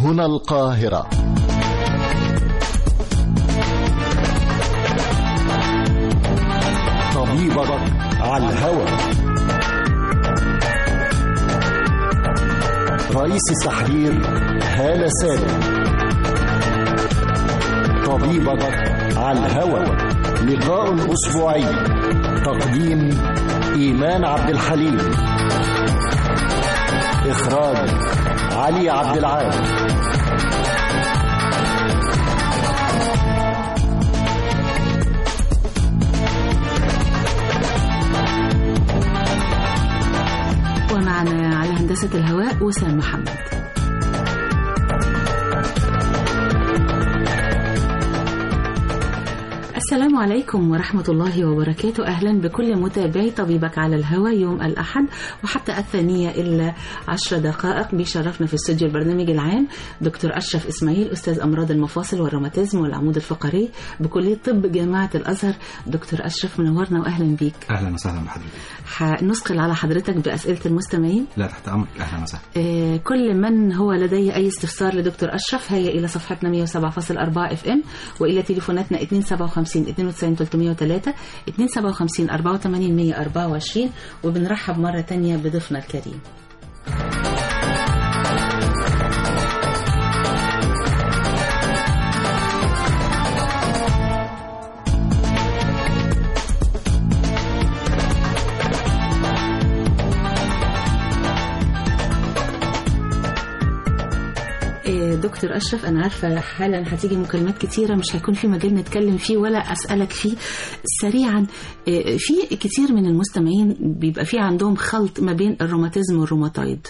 هنا القاهرة طبيبك على الهوى رئيس التحرير هالة سالم طبيبك على الهوى لقاء أسبوعي تقديم إيمان عبد الحليم إخراج علي عبد العال ومعنا على هندسة الهواء وسام محمد السلام عليكم ورحمة الله وبركاته أهلا بكل متابعي طبيبك على الهوى يوم الأحد وحتى الثانية إلا عشر دقائق بيشرفنا في استوديو البرنامج العام دكتور أشرف إسماعيل أستاذ أمراض المفاصل والروماتيزم والعمود الفقري بكلية طب جامعة الأزهر دكتور أشرف منورنا وأهلا بيك اهلا وسهلا بحضرتك هنثقل على حضرتك بأسئلة المستمعين لا تحت امرك اهلا وسهلا آه، كل من هو لديه أي استفسار لدكتور أشرف هيا إلى صفحتنا 107.4 اف ام وإلى تليفوناتنا 257 92 303 257 84 124 وبنرحب مرة تانية بضيفنا الكريم آه، دكتور أشرف أنا عارفة حالا هتيجي مكالمات كتيرة مش هيكون في مجال نتكلم فيه ولا أسألك فيه سريعا آه، في كتير من المستمعين بيبقى في عندهم خلط ما بين الروماتيزم والروماتويد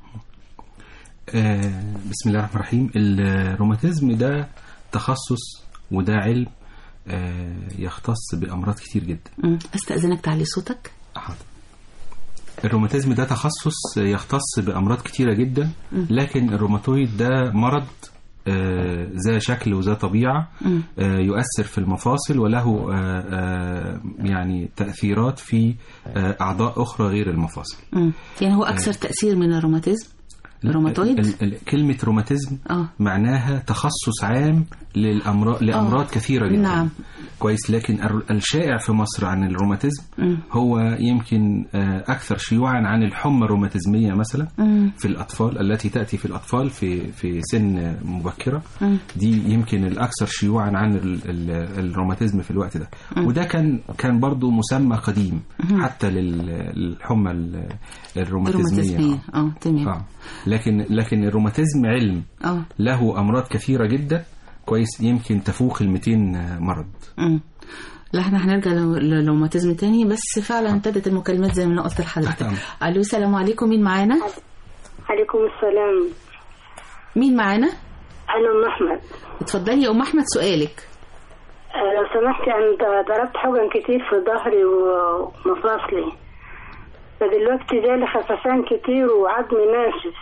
آه بسم الله الرحمن الرحيم الروماتيزم ده تخصص وده علم آه يختص بامراض كتير جدا مم. أستأذنك تعلي صوتك حاضر الروماتيزم ده تخصص يختص بامراض كتيره جدا لكن الروماتويد ده مرض آه، ذا شكل وذا طبيعه مم. آه، يؤثر في المفاصل وله آه، آه، يعني تاثيرات في آه، اعضاء اخرى غير المفاصل مم. يعني هو أكثر تأثير من الروماتيزم الروماتويد ال- ال- كلمه روماتيزم اه معناها تخصص عام للامراض لامراض كثيره جدا نعم. كويس لكن ال- الشائع في مصر عن الروماتيزم مم. هو يمكن آه، اكثر شيوعا عن الحمى الروماتيزميه مثلا مم. في الاطفال التي تاتي في الاطفال في في سن مبكره مم. دي يمكن الاكثر شيوعا عن ال- ال- الروماتيزم في الوقت ده وده كان كان برضو مسمى قديم حتى لل- للحمى ال- الروماتيزميه الروماتيزمية اه تمام آه. لكن لكن الروماتيزم علم اه له امراض كثيره جدا كويس يمكن تفوق ال 200 مرض مم. لا احنا هنرجع لو- للروماتيزم تاني بس فعلا ابتدت المكالمات زي ما انا قلت لحضرتك تمام. الو السلام عليكم مين معانا عليكم السلام مين معانا أنا أم أحمد اتفضلي يا ام احمد سؤالك آه، لو سمحتي أنا ضربت حقن كتير في ظهري ومفاصلي فدلوقتي جالي خففان كتير وعظمي ناشف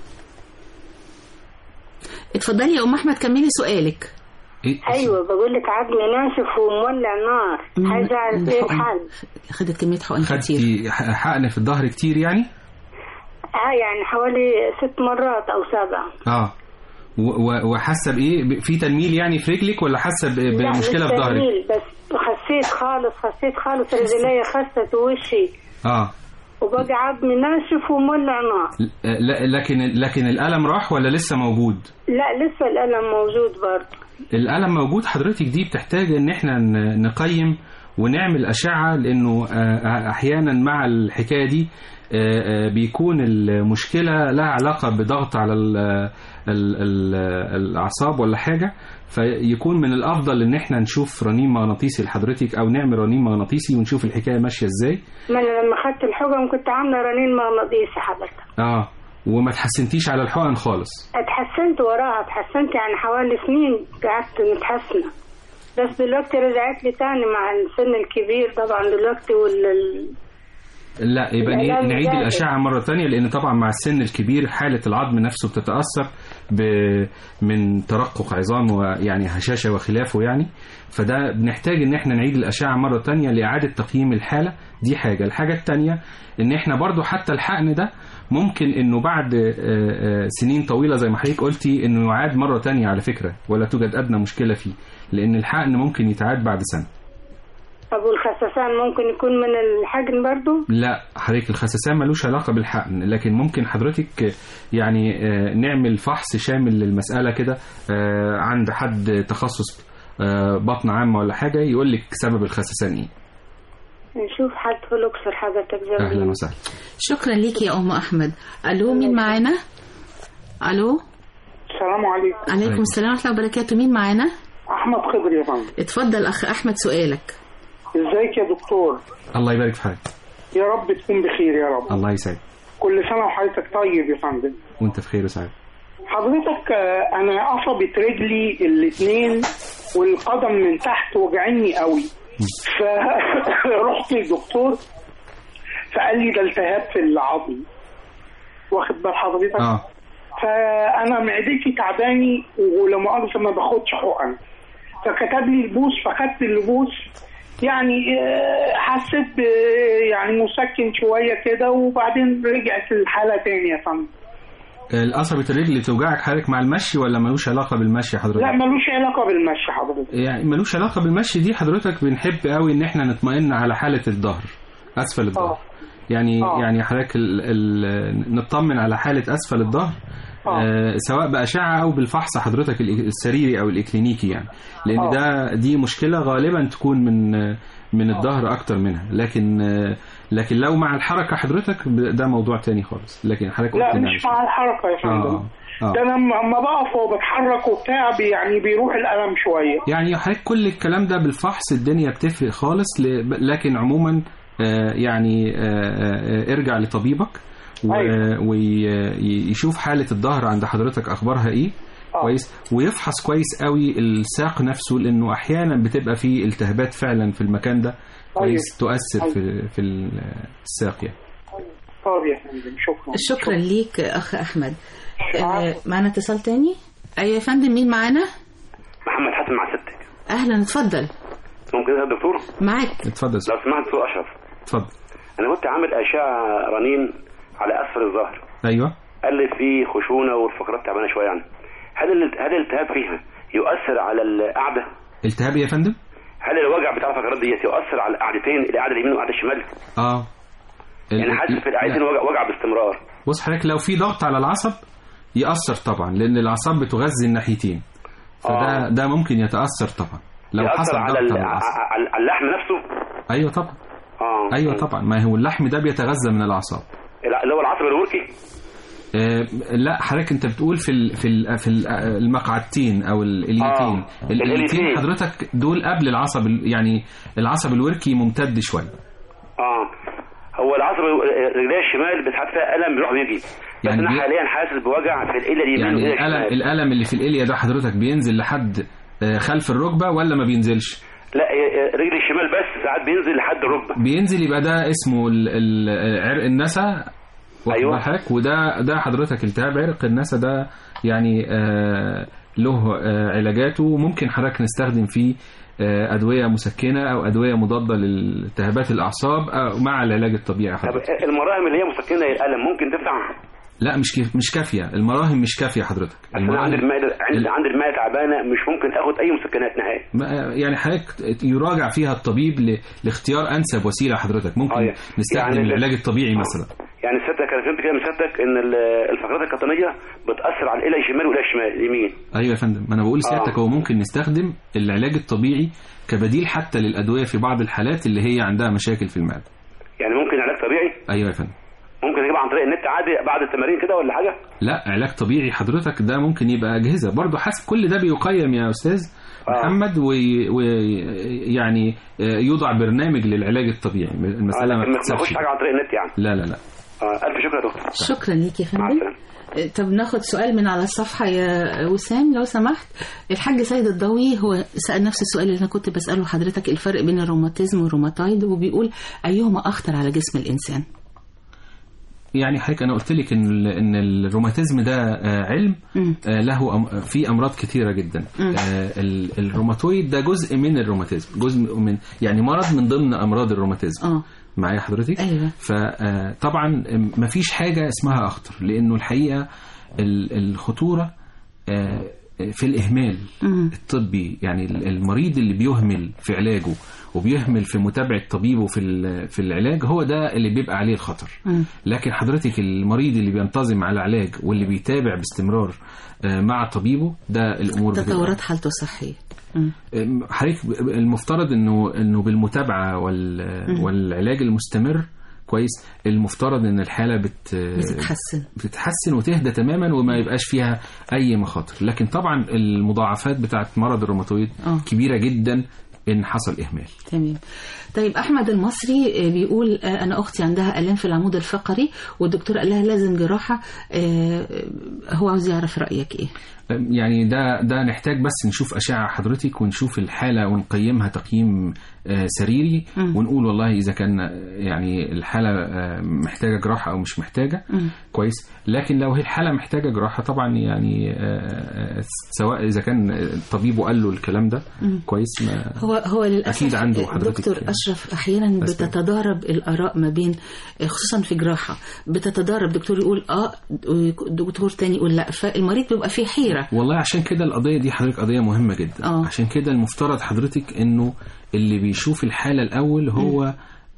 اتفضلي يا ام احمد كملي سؤالك إيه؟ أيوة بقول لك عظمي ناشف ومولع نار مم. عايزة أعرف إيه الحقن. الحل خدت كميه حقن كتير خدتي ح- حقن في الظهر كتير يعني آه يعني حوالي ست مرات أو سبع اه و- و- وحاسه بايه ب- في تنميل يعني في رجلك ولا حاسه ب- لا، بمشكله مش في ظهرك تجميل، بس خسيت خالص خسيت خالص رجليا خست ووشي اه وبقى عظمي ناشف ومولع نار ل- لا- لكن لكن الالم راح ولا لسه موجود لا لسه الألم موجود برضه الالم موجود حضرتك دي بتحتاج ان احنا ن- نقيم ونعمل اشعه لانه آه، احيانا مع الحكايه دي آه، آه، بيكون المشكله لها علاقه بضغط على ال ال ال الاعصاب ولا حاجه فيكون من الافضل ان احنا نشوف رنين مغناطيسي لحضرتك او نعمل رنين مغناطيسي ونشوف الحكايه ماشيه ازاي ما انا لما خدت الحقن كنت عامله رنين مغناطيسي حضرتك اه وما تحسنتيش على الحقن خالص اتحسنت وراها اتحسنت يعني حوالي سنين قعدت متحسنه بس دلوقتي رجعت لي تاني مع السن الكبير طبعا دلوقتي وال لا يبقى العلاج نعيد ده- الأشعة مرة تانية لأن طبعا مع السن الكبير حالة العظم نفسه بتتأثر ب... من ترقق عظام ويعني هشاشة وخلافه يعني فده بنحتاج إن احنا نعيد الأشعة مرة تانية لإعادة تقييم الحالة دي حاجة الحاجة التانية إن احنا برضو حتى الحقن ده ممكن إنه بعد آه، آه، سنين طويلة زي ما حضرتك قلتي إنه يعاد مرة تانية على فكرة ولا توجد أدنى مشكلة فيه لأن الحقن ممكن يتعاد بعد سنة طب والخسسان ممكن يكون من الحجم برضو لا حضرتك الخسسان ملوش علاقة بالحقن لكن ممكن حضرتك يعني آه، نعمل فحص شامل للمسألة كده آه، عند حد تخصص آه، بطن عامة ولا حاجة يقول لك سبب الخسسان ايه نشوف حد في الأقصر حضرتك زي اهلا وسهلا شكرا ليك يا ام احمد الو مين معانا الو السلام عليكم عليكم السلام ورحمه الله وبركاته مين معانا احمد خضر يا فندم اتفضل اخ احمد سؤالك ازيك يا دكتور الله يبارك في حضرتك يا رب تكون بخير يا رب الله يسعدك كل سنه وحضرتك طيب يا فندم وانت في خير وسعادة حضرتك آه، انا قصبة رجلي الاثنين والقدم من تحت وجعاني قوي فرحت للدكتور فقال لي ده التهاب في العظم واخد بال حضرتك اه فانا معدتي تعباني ولا مؤاخذه ما باخدش حقن فكتب لي البوس فخدت البوس يعني آه، حسيت ب- يعني مسكن شويه كده وبعدين رجعت الحاله تاني يا فندم القصبة الرجل اللي بتوجعك حضرتك مع المشي ولا ملوش علاقة بالمشي حضرتك لا ملوش علاقه بالمشي حضرتك يعني ملوش علاقة بالمشي دي حضرتك بنحب قوي ان احنا نطمئن على حالة الظهر اسفل الظهر آه. يعني آه. يعني حضرتك ال ال نطمن على حالة اسفل الظهر آه. آه سواء بأشعة او بالفحص حضرتك ال- السريري او الاكلينيكي يعني لان آه. ده دي مشكلة غالبا تكون من من الظهر اكتر منها لكن آه لكن لو مع الحركة حضرتك ب- ده موضوع تاني خالص لكن حضرتك لا قلت إنها مش مع الحركه يا فندم آه. آه. ده انا لما لما بقف وبتحرك وبتاع بي- يعني بيروح الالم شويه يعني حضرتك كل الكلام ده بالفحص الدنيا بتفرق خالص ل- لكن عموما آه، يعني آه، آه، ارجع لطبيبك أيوة. ويشوف حالة الظهر عند حضرتك أخبارها إيه آه. كويس ويفحص كويس قوي الساق نفسه لأنه أحيانا بتبقى فيه التهابات فعلا في المكان ده كويس تؤثر في في الساق يعني طب يا فندم شكرا شكرا ليك اخ احمد آه، معنا اتصال تاني ايوه يا فندم مين معانا محمد حسن مع ستك اهلا اتفضل ممكن يا دكتور معاك اتفضل لو سمحت دكتور اشرف اتفضل انا كنت عامل اشعه رنين على اسفل الظهر أيوه قال لي في خشونه والفقرات تعبانه شويه يعني هل ال- هل الالتهاب فيها يؤثر على القعده التهاب إيه يا فندم؟ هل الوجع بتاع الفقرات ديت يؤثر على القعدتين القعده اليمين والقعده الشمال اه يعني ال- حاسس في لا. القعدتين وجع, وجع باستمرار بص حضرتك لو في ضغط على العصب يأثر طبعا لأن الأعصاب بتغذي الناحيتين فده آه. ده ممكن يتأثر طبعا لو يؤثر حصل على ضغط ال- على العصب ع- على على اللحم نفسه أيوه طبعا اه أيوه طبعا ما هو اللحم ده بيتغذى من الأعصاب لا، اللي هو العصب الوركي آه لا حضرتك انت بتقول في ال في ال في ال- المقعدتين او ال- اليتين آه، اليتين الإليتين. حضرتك دول قبل العصب ال- يعني العصب الوركي ممتد شويه اه هو العصب رجليه الشمال بتحط فيها الم بيروح ويجي بس يعني انا بي- حاليا حاسس بوجع في الإله اليمين يعني والإله الالم الشمال الالم اللي في الاليا ده حضرتك بينزل لحد آه، خلف الركبه ولا ما بينزلش لا آه، رجلي الشمال بس ساعات بينزل لحد الركبه بينزل يبقى ده اسمه ال- ال- عرق النسا واخد أيوة. بال حضرتك وده ده حضرتك التهاب عرق النسا ده يعني آه له آه علاجاته وممكن حضرتك نستخدم فيه آه أدوية مسكنة أو أدوية مضادة لالتهابات الأعصاب أو مع العلاج الطبيعي طب حضرتك المراهم اللي هي مسكنه للالم ممكن تنفع لا مش كيف مش كافية المراهم مش كافية حضرتك بس انا عندي المعده عندي, ال- عندي المعده تعبانه مش ممكن اخد اي مسكنات نهائي ما- يعني حضرتك يراجع فيها الطبيب ل- لاختيار أنسب وسيلة حضرتك ممكن أيوة. نستخدم يعني ال- العلاج الطبيعي مثلا يعني سيادتك انا فهمت كده من سيادتك ان ال- الفقرات القطنيه بتاثر على الإله الشمال والإله الشمال اليمين ايوه يا فندم ما انا بقول سيادتك آه. هو ممكن نستخدم العلاج الطبيعي كبديل حتى للادويه في بعض الحالات اللي هي عندها مشاكل في المعده يعني ممكن علاج طبيعي ايوه يا فندم ممكن اجيبها عن طريق النت عادي بعد التمارين كده ولا حاجه لا علاج طبيعي حضرتك ده ممكن يبقى اجهزه برضه حسب كل ده بيقيم يا استاذ آه. محمد ويعني يوضع برنامج للعلاج الطبيعي المساله آه، ما لكن ما بتحسبش اخش حاجه عن طريق النت يعني لا لا لا آه الف شكر يا دكتور شكرا ليك يا مع فندم السلامه طب ناخد سؤال من على الصفحة يا وسام لو سمحت الحاج سيد الضوي هو سأل نفس السؤال اللي أنا كنت بسأله حضرتك الفرق بين الروماتيزم والروماتايد وبيقول أيهما أخطر على جسم الإنسان يعني حضرتك انا قلت لك ان ال- ان الروماتيزم ده آه، علم مم. آه، له أم- في امراض كثيره جدا آه، ال- الروماتويد ده جزء من الروماتيزم جزء من يعني مرض من ضمن امراض الروماتيزم اه معايا حضرتك أيوة. فطبعا مفيش حاجه اسمها اخطر لانه الحقيقه ال- الخطوره آه، في الاهمال مم. الطبي يعني ال- المريض اللي بيهمل في علاجه وبيهمل في متابعه طبيبه في ال- في العلاج هو ده اللي بيبقى عليه الخطر مم. لكن حضرتك المريض اللي بينتظم على العلاج واللي بيتابع باستمرار آه، مع طبيبه ده الامور بتبقى- تطورات حالته الصحية مم. حضرتك المفترض انه انه بالمتابعه وال والعلاج المستمر كويس المفترض ان الحاله بت بتتحسن بتتحسن وتهدى تماما وما يبقاش فيها اي مخاطر لكن طبعا المضاعفات بتاعت مرض الروماتويد آه. كبيره جدا ان حصل اهمال تمام طيب احمد المصري آه، بيقول آه، انا اختي عندها الام في العمود الفقري والدكتور قال لها لازم جراحه آه، هو عاوز يعرف رايك ايه يعني ده ده نحتاج بس نشوف اشعه حضرتك ونشوف الحاله ونقيمها تقييم آه، سريري مم. ونقول والله اذا كان آه، يعني الحاله آه، محتاجه جراحه او مش محتاجه مم. كويس لكن لو هي الحاله محتاجه جراحه طبعا يعني آه، آه، سواء اذا كان طبيبه قال له الكلام ده مم. كويس ما هو هو للاسف أكيد عنده حضرتك دكتور اشرف احيانا أسباب. بتتضارب الاراء ما بين خصوصا في جراحه بتتضارب دكتور يقول اه دكتور تاني يقول لا فالمريض بيبقى فيه حيره والله عشان كده القضيه دي حضرتك قضيه مهمه جدا آه. عشان كده المفترض حضرتك انه اللي بيشوف الحاله الاول هو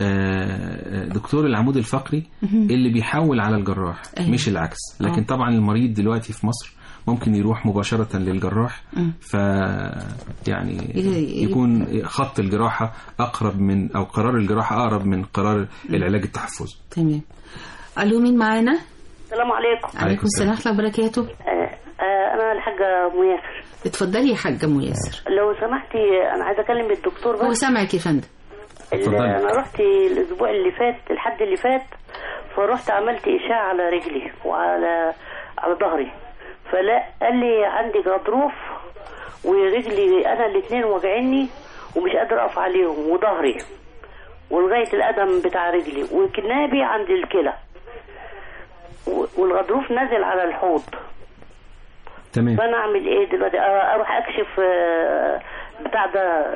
آه، دكتور العمود الفقري اللي بيحول على الجراح أيوة. مش العكس لكن آه. طبعا المريض دلوقتي في مصر ممكن يروح مباشرة للجراح مم. ف يعني ي- يكون خط الجراحة أقرب من أو قرار الجراحة أقرب من قرار العلاج التحفظي تمام الو مين معانا السلام عليكم عليكم السلام ورحمه الله وبركاته آه آه انا الحاجه مياسر اتفضلي يا حاجه ام ياسر لو سمحتي انا عايزه اكلم الدكتور هو بس سامعك يا فندم اللي اتفضلي. انا رحت الاسبوع اللي فات الحد اللي فات فرحت عملت اشاعه على رجلي وعلى على ظهري فلا قال لي عندي غضروف ورجلي انا الاثنين واجعيني ومش قادر اقف عليهم وظهري ولغايه القدم بتاع رجلي وكنابي عند الكلى و- والغضروف نازل على الحوض تمام فانا اعمل ايه دلوقتي آه، اروح اكشف آه، بتاع ده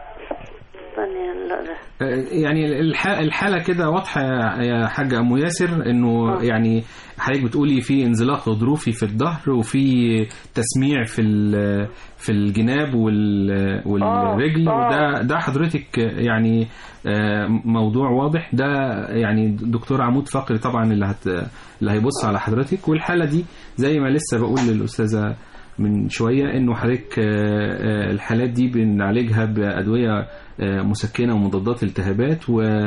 استني لا لا. يعني الح- الحالة كده واضحة يا حاجة أم ياسر إنه آه. يعني حضرتك بتقولي في انزلاق غضروفي في الظهر وفي تسميع في ال- في الجناب وال- والرجل آه. وده ده حضرتك يعني آه، موضوع واضح ده يعني دكتور عمود فقري طبعا اللي هت اللي هيبص على حضرتك والحالة دي زي ما لسه بقول للأستاذة من شوية إنه حضرتك آه، آه، الحالات دي بنعالجها بأدوية آه، مسكنة ومضادات التهابات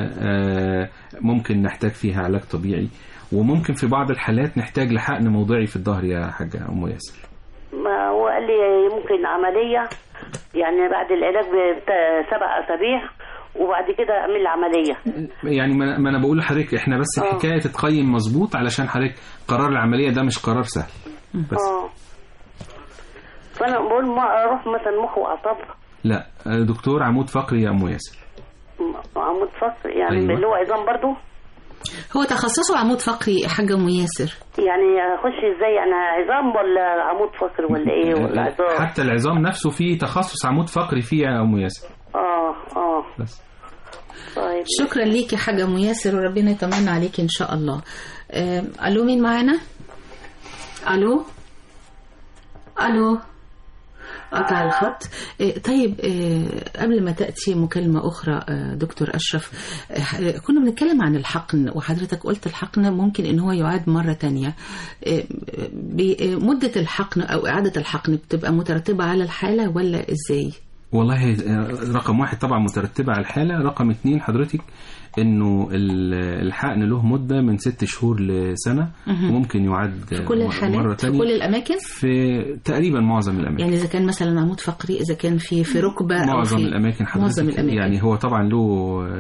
وممكن نحتاج فيها علاج طبيعي وممكن في بعض الحالات نحتاج لحقن موضعي في الظهر يا حاجة أم ياسر ما هو قال لي ممكن عمليه يعني بعد العلاج بسبع اسابيع وبعد كده اعمل لي عمليه يعني ما ما أنا بقول لحضرتك إحنا بس آه. الحكاية تتقيم مظبوط علشان حضرتك قرار العملية ده مش قرار سهل بس اه فانا بقول ما اروح مثلا مخ واعصاب لا آه، دكتور عمود فقري يا أم ياسر م- عمود فصل يعني أيوة. اللي هو عظام برضو هو تخصصه عمود فقري حاجه ام ياسر يعني اخش ازاي يعني عظام ولا عمود فقري ولا ايه ولا عظام حتى العظام نفسه فيه تخصص عمود فقري فيه يا أم ياسر اه اه بس طيب شكرا ليكي حاجه ام ياسر وربنا يطمنا عليكي ان شاء الله آم، الو مين معانا الو الو قطع الخط آه، طيب آه، قبل ما تأتي مكالمة أخرى آه، دكتور أشرف آه، كنا بنتكلم عن الحقن وحضرتك قلت الحقن ممكن إن هو يعاد مرة تانية آه، ب- آه، مدة الحقن أو إعادة الحقن بتبقى مترتبة على الحالة ولا إزاي؟ والله آه، رقم واحد طبعا مترتبة على الحالة رقم اتنين حضرتك انه ال- الحقن له مدة من ست شهور لسنة مهم. وممكن يعاد في كل مرة الحالات في تانية كل الأماكن؟ في تقريبا معظم الأماكن يعني إذا كان مثلا عمود فقري إذا كان في في ركبة أو معظم في الأماكن حضرتك معظم الأماكن يعني هو طبعا له آه،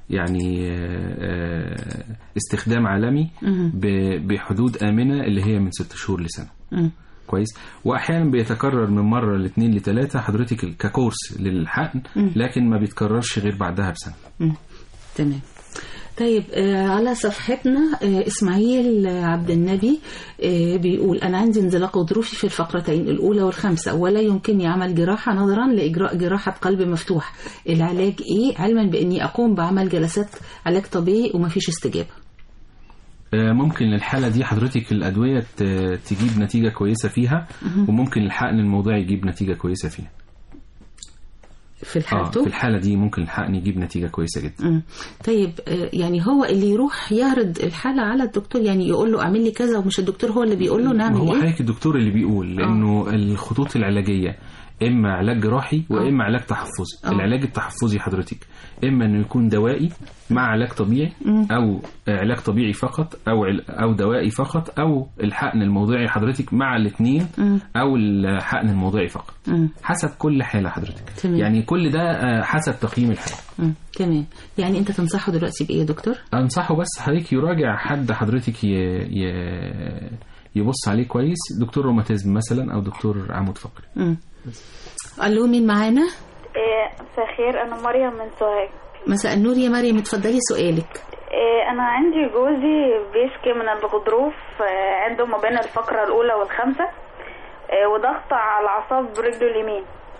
يعني آه، آه، استخدام عالمي مهم. ب- بحدود آمنة اللي هي من ست شهور لسنة مم. كويس واحيانا بيتكرر من مره لاثنين لثلاثه حضرتك ال- ككورس للحقن مم. لكن ما بيتكررش غير بعدها بسنه مم. تمام طيب آه، على صفحتنا آه، اسماعيل آه، عبد النبي آه، بيقول انا عندي انزلاق غضروفي في الفقرتين الاولى والخامسه ولا يمكنني عمل جراحه نظرا لاجراء جراحه قلب مفتوح العلاج ايه علما باني اقوم بعمل جلسات علاج طبيعي ومفيش استجابه آه، ممكن للحاله دي حضرتك الادويه ت- تجيب نتيجه كويسه فيها وممكن الحقن الموضعي يجيب نتيجه كويسه فيها في اه الحالته في الحاله دي ممكن الحقن يجيب نتيجه كويسه جدا مم. طيب آه، يعني هو اللي يروح يعرض الحالة على الدكتور يعني يقول له اعمل لي كذا ومش الدكتور هو اللي بيقول له ما نعمل هو ايه حضرتك الدكتور اللي بيقول لانه الخطوط العلاجيه اما علاج جراحي واما علاج تحفظي آه. العلاج التحفظي حضرتك اما انه يكون دوائي مع علاج طبيعي مم. او علاج طبيعي فقط او عل- او دوائي فقط او الحقن الموضعي حضرتك مع الاثنين مم. او الحقن الموضعي فقط مم. حسب كل حاله حضرتك تمام. يعني كل ده آه، حسب تقييم الحاله مم. تمام يعني انت تنصحه دلوقتي بايه يا دكتور انصحه بس حضرتك يراجع حد حضرتك ي... ي... يبص عليه كويس دكتور روماتيزم مثلا او دكتور عمود فقري مم. الو مين معانا إيه، مساء الخير انا مريم من سوهاج مساء النور يا مريم اتفضلي سؤالك إيه، انا عندي جوزي بيشكي من الغضروف آه، عنده ما بين الفقرة الاولى والخامسة آه، وضغط على الاعصاب برجله اليمين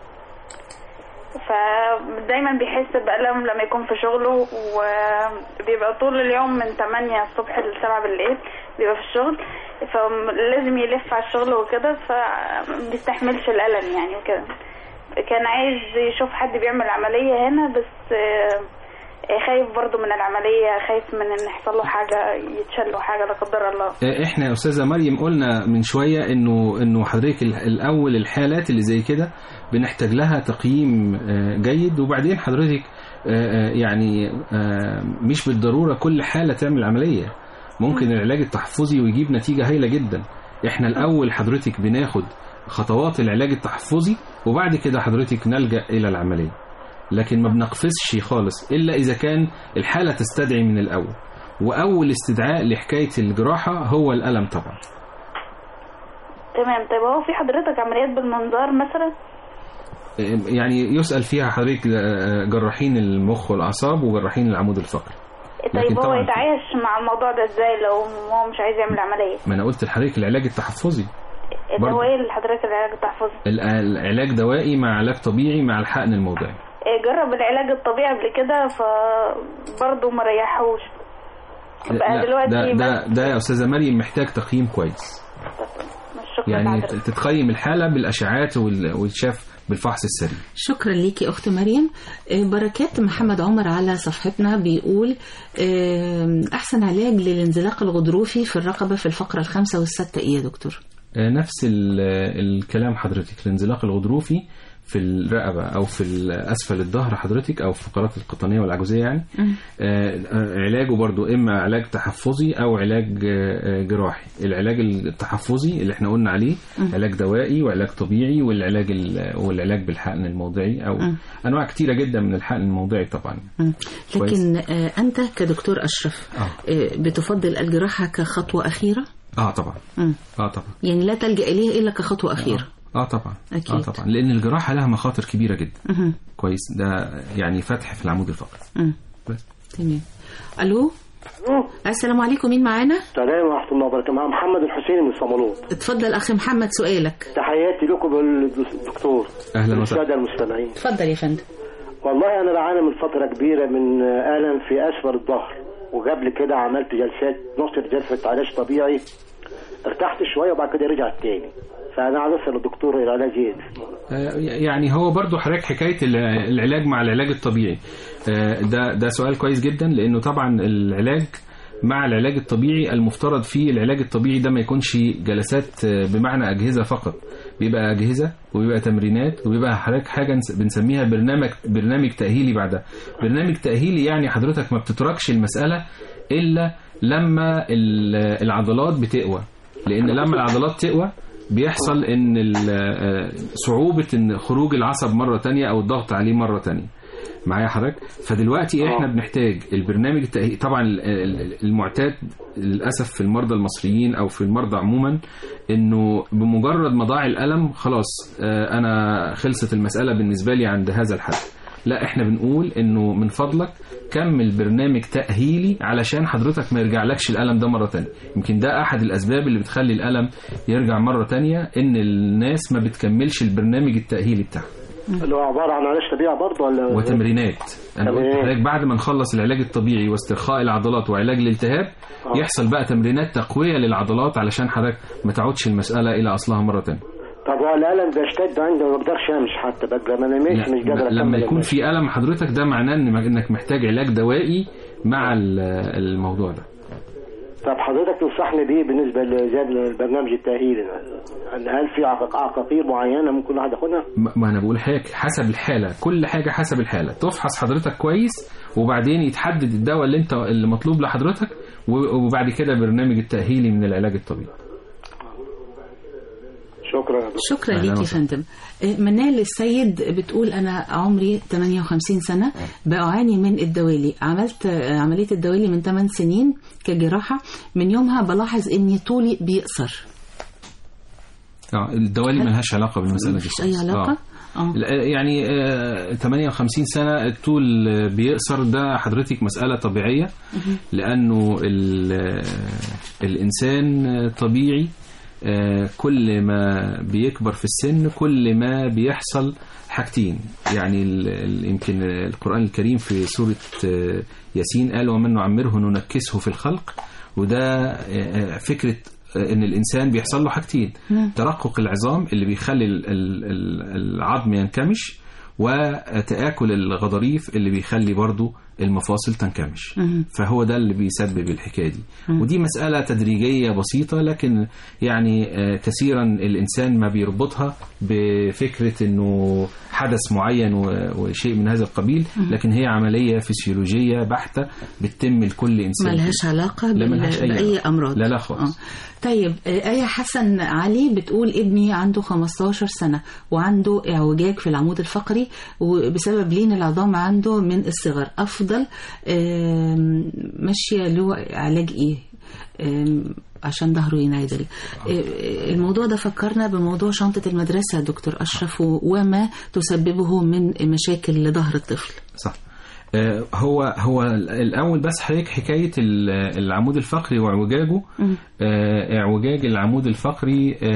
فدايما بيحس بألم لما يكون في شغله وبيبقى طول اليوم من 8 الصبح ل 7 بالليل بيبقى في الشغل فلازم يلف على الشغل وكده فبيستحملش الألم يعني وكده كان عايز يشوف حد بيعمل عملية هنا بس آه، خايف برضو من العملية خايف من ان يحصل له حاجة يتشل له حاجة لا قدر الله احنا يا استاذه مريم قلنا من شويه انه انه حضرتك ال- الاول الحالات اللي زي كده بنحتاج لها تقييم آه، جيد وبعدين حضرتك آه، آه، يعني آه، مش بالضروره كل حاله تعمل عمليه ممكن العلاج التحفظي ويجيب نتيجه هايله جدا احنا الاول حضرتك بناخد خطوات العلاج التحفظي وبعد كده حضرتك نلجا الى العمليه لكن ما بنقفزش خالص الا اذا كان الحاله تستدعي من الاول واول استدعاء لحكايه الجراحه هو الالم طبعا تمام طيب هو في حضرتك عمليات بالمنظار مثلا يعني يسال فيها حضرتك جراحين المخ والاعصاب وجراحين العمود الفقري لكن طيب هو طبعاً- يتعايش مع الموضوع ده ازاي لو هو مش عايز يعمل عملية ما انا قلت لحضرتك العلاج التحفظي ده برضو. هو ايه اللي حضرتك العلاج التحفظي ال- العلاج دوائي مع علاج طبيعي مع الحقن الموضعي إيه، جرب العلاج الطبيعي قبل كده فبرضه ما ريحوش بقى لا دلوقتي ده ده بس- ده يا استاذه مريم محتاج تقييم كويس شكرا يعني لحضرتك. ت- تتقيم الحاله بالاشعاعات وال- والشاف بالفحص السريع شكرا ليكي اخت مريم آه، بركات محمد عمر على صفحتنا بيقول آه، احسن علاج للانزلاق الغضروفي في الرقبه في الفقره الخامسه والسادسه ايه يا دكتور آه، نفس ال- الكلام حضرتك الانزلاق الغضروفي في الرقبة أو في أسفل الظهر حضرتك أو في الفقرات القطنية والعجوزية يعني آه، آه، علاجه برضو إما علاج تحفظي أو علاج آه، آه، جراحي العلاج التحفظي اللي احنا قلنا عليه علاج دوائي وعلاج طبيعي والعلاج ال- والعلاج بالحقن الموضعي أو مم. أنواع كتيرة جدا من الحقن الموضعي طبعا مم. كويس. لكن آه، انت كدكتور اشرف آه. آه، بتفضل الجراحه كخطوه اخيره اه طبعا مم. اه طبعا يعني لا تلجا اليها الا كخطوه اخيره اه طبعا أكيد. اه طبعا لان الجراحه لها مخاطر كبيره جدا مهم. كويس ده يعني فتح في العمود الفقري مم. بس تمام الو السلام عليكم مين معانا السلام ورحمة الله وبركاته مع محمد الحسيني من صمالوط اتفضل اخي محمد سؤالك تحياتي لكم بالدكتور اهلا وسهلا والسادة المستمعين اتفضل يا فندم والله أنا بعاني من فترة كبيرة من ألم في أسفل الظهر وقبل كده عملت جلسات نص جلسة علاج طبيعي ارتحت شوية وبعد كده رجعت تاني فأنا عايز أسأل الدكتور العلاج إيه؟ آه، يعني هو برضو حضرتك حكايه الع- العلاج مع العلاج الطبيعي آه، ده ده سؤال كويس جدا لانه طبعا العلاج مع العلاج الطبيعي المفترض فيه العلاج الطبيعي ده ما يكونش جلسات آه، بمعنى اجهزه فقط بيبقى اجهزه وبيبقى تمرينات وبيبقى حضرتك حاجه نس- بنسميها برنامج برنامج تاهيلي بعدها برنامج تاهيلي يعني حضرتك ما بتتركش المساله الا لما ال- العضلات بتقوى لان لما العضلات تقوى بيحصل ان ال- آه، صعوبة ان خروج العصب مرة تانية او الضغط عليه مرة تانية معايا حضرتك فدلوقتي احنا بنحتاج البرنامج التأهيلي طبعا ال- ال- المعتاد للاسف في المرضى المصريين او في المرضى عموما انه بمجرد ما ضاع الالم خلاص آه، انا خلصت المساله بالنسبه لي عند هذا الحد لا احنا بنقول انه من فضلك كمل برنامج تأهيلي علشان حضرتك ما يرجعلكش الألم ده مرة تانية يمكن ده أحد الأسباب اللي بتخلي الألم يرجع مرة تانية إن الناس ما بتكملش البرنامج التأهيلي بتاعها اللي هو عباره عن علاج طبيعي برضه ولا وتمرينات انا قلت تمرينات. لحضرتك بعد ما نخلص العلاج الطبيعي واسترخاء العضلات وعلاج الالتهاب آه. يحصل بقى تمرينات تقويه للعضلات علشان حضرتك ما تعودش المساله الى اصلها مره ثانيه طب هو الالم بيشتد عندي وما بقدرش امشي حتى بقى ما نمشي مش قادر لما أكمل يكون المشي. في الم حضرتك ده معناه إن- انك محتاج علاج دوائي مع ال- الموضوع ده طب حضرتك تنصحني بيه بالنسبه لزاد البرنامج التاهيلي هل هل في عق- عقاقير معينه ممكن الواحد ياخدها؟ ما ما انا بقول حضرتك حسب الحاله كل حاجه حسب الحاله تفحص حضرتك كويس وبعدين يتحدد الدواء اللي انت اللي مطلوب لحضرتك و- وبعد كده برنامج التاهيلي من العلاج الطبيعي شكرا يا دكتور. شكرا أهلا ليك يا وسهلا. فندم آه، منال السيد بتقول انا عمري 58 سنه بعاني من الدوالي عملت آه، عمليه الدوالي من 8 سنين كجراحه من يومها بلاحظ اني طولي بيقصر اه الدوالي هل- ملهاش علاقه بالمساله دي مفيش اي خالص. علاقه آه. اه لا، يعني آه، 58 سنة الطول آه، بيقصر ده حضرتك مسألة طبيعية لأنه ال- آه، الإنسان آه، طبيعي آه، كل ما بيكبر في السن كل ما بيحصل حاجتين يعني ال- ال- يمكن القرآن الكريم في سورة آه، ياسين قال ومن نعمره ننكسه في الخلق وده آه، آه، فكرة آه، ان الانسان بيحصل له حاجتين ترقق العظام اللي بيخلي ال- ال- ال- العظم ينكمش وتآكل الغضاريف اللي بيخلي برضو المفاصل تنكمش فهو ده اللي بيسبب الحكاية دي ودي مسألة تدريجية بسيطة لكن يعني آه، كثيرا الإنسان ما بيربطها بفكرة أنه حدث معين و- وشيء من هذا القبيل لكن هي عملية فسيولوجية بحتة بتتم لكل إنسان ملهاش علاقة لا، بال- ملهاش أي بأي علاقة. أمراض لا لا خالص آه. طيب آه، آية حسن علي بتقول ابني عنده 15 سنة وعنده اعوجاج في العمود الفقري وبسبب لين العظام عنده من الصغر أفضل آم، ماشية له علاج إيه؟ آم، عشان ظهره ينعدل آه، الموضوع ده فكرنا بموضوع شنطة المدرسة دكتور أشرف و- وما تسببه من مشاكل لظهر الطفل صح آه، هو هو الاول بس حضرتك حكايه ال- العمود الفقري واعوجاجه آه، اعوجاج العمود الفقري آه،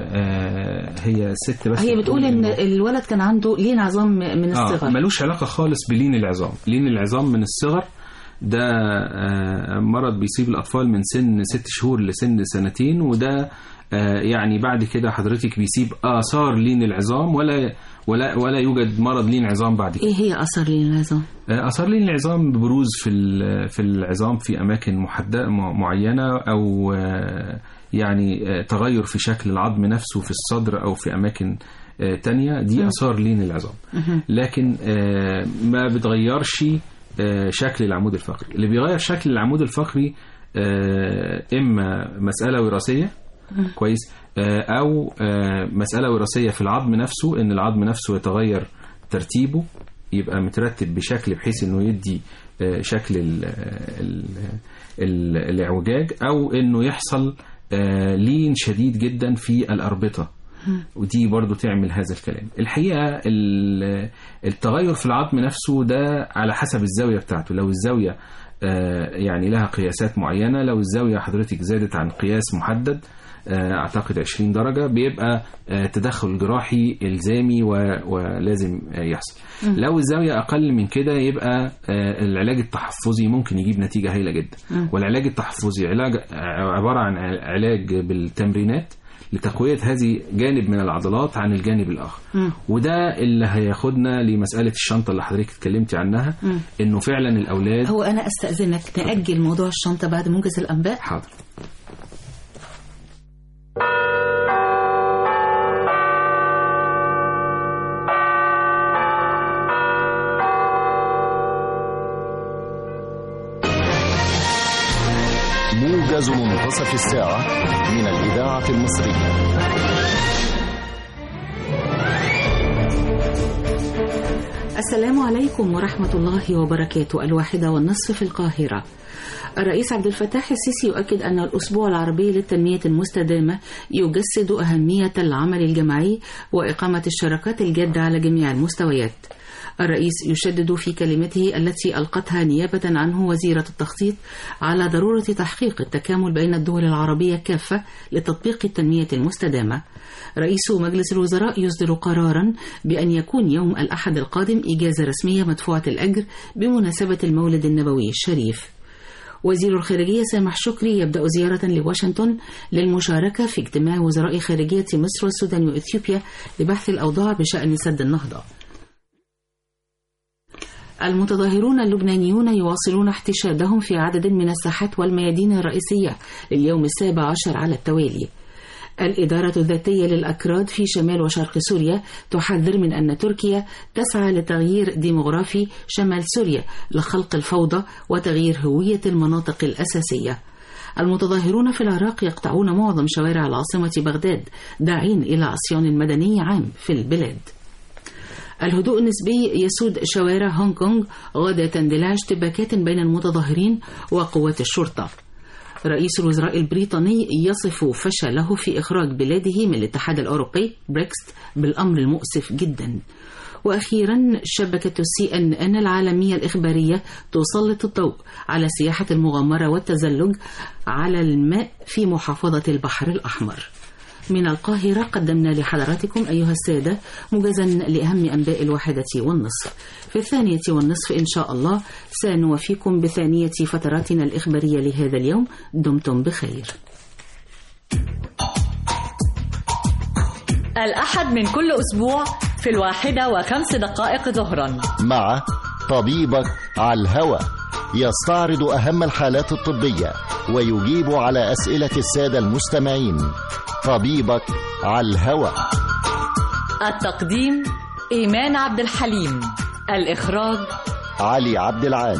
آه، هي ست بس هي بتقول ان الولد كان عنده لين عظام من آه الصغر ملوش علاقه خالص بلين العظام لين العظام من الصغر ده آه، مرض بيصيب الاطفال من سن ست شهور لسن سنتين وده آه، يعني بعد كده حضرتك بيسيب اثار لين العظام ولا ولا ولا يوجد مرض لين عظام بعد كده ايه هي اثر لين العظام آثار لين العظام ببروز في ال- في العظام في أماكن محددة م- معينة أو آه، يعني آه، تغير في شكل العظم نفسه في الصدر أو في أماكن آه، تانية دي آثار لين العظام لكن آه، ما بتغيرش آه، شكل العمود الفقري اللي بيغير شكل العمود الفقري آه، إما مسألة وراثية كويس آه، أو آه، مسألة وراثية في العظم نفسه إن العظم نفسه يتغير ترتيبه يبقى مترتب بشكل بحيث انه يدي آه، شكل ال ال ال الاعوجاج او انه يحصل آه، لين شديد جدا في الاربطه ودي برضو تعمل هذا الكلام الحقيقه ال- التغير في العظم نفسه ده على حسب الزاويه بتاعته لو الزاويه آه، يعني لها قياسات معينه لو الزاويه حضرتك زادت عن قياس محدد آه، اعتقد 20 درجه بيبقى آه، تدخل جراحي الزامي و- ولازم آه، يحصل لو الزاويه اقل من كده يبقى آه، العلاج التحفظي ممكن يجيب نتيجه هايله جدا والعلاج التحفظي علاج عباره عن علاج بالتمرينات لتقويه هذه جانب من العضلات عن الجانب الاخر وده اللي هياخدنا لمساله الشنطه اللي حضرتك اتكلمتي عنها انه فعلا الاولاد هو انا استاذنك ناجل موضوع الشنطه بعد موجز الانباء حاضر موجز منتصف الساعة من الإذاعة المصرية السلام عليكم ورحمة الله وبركاته الواحدة والنصف في القاهرة الرئيس عبد الفتاح السيسي يؤكد أن الأسبوع العربي للتنمية المستدامة يجسد أهمية العمل الجماعي وإقامة الشراكات الجادة على جميع المستويات الرئيس يشدد في كلمته التي ألقتها نيابة عنه وزيرة التخطيط على ضرورة تحقيق التكامل بين الدول العربية كافة لتطبيق التنمية المستدامة رئيس مجلس الوزراء يصدر قرارا بأن يكون يوم الأحد القادم إجازة رسمية مدفوعة الأجر بمناسبة المولد النبوي الشريف وزير الخارجية سامح شكري يبدأ زيارة لواشنطن للمشاركة في اجتماع وزراء خارجية مصر والسودان وإثيوبيا لبحث الأوضاع بشأن سد النهضة المتظاهرون اللبنانيون يواصلون احتشادهم في عدد من الساحات والميادين الرئيسية لليوم السابع عشر على التوالي الإدارة الذاتية للأكراد في شمال وشرق سوريا تحذر من أن تركيا تسعى لتغيير ديمغرافي شمال سوريا لخلق الفوضى وتغيير هوية المناطق الأساسية المتظاهرون في العراق يقطعون معظم شوارع العاصمة بغداد داعين إلى عصيان مدني عام في البلاد الهدوء النسبي يسود شوارع هونغ كونغ غدا اندلاع اشتباكات بين المتظاهرين وقوات الشرطة رئيس الوزراء البريطاني يصف فشله في إخراج بلاده من الاتحاد الأوروبي بريكست بالأمر المؤسف جدا وأخيرا شبكة السي أن أن العالمية الإخبارية تسلط الضوء على سياحة المغامرة والتزلج على الماء في محافظة البحر الأحمر من القاهرة قدمنا لحضراتكم أيها السادة موجزا لأهم أنباء الواحدة والنصف في الثانية والنصف إن شاء الله سنوفيكم بثانية فتراتنا الإخبارية لهذا اليوم دمتم بخير الأحد من كل أسبوع في الواحدة وخمس دقائق ظهرا مع طبيبك على الهوى يستعرض أهم الحالات الطبية ويجيب على أسئلة السادة المستمعين طبيبك على الهوى التقديم إيمان عبد الحليم الإخراج علي عبد العال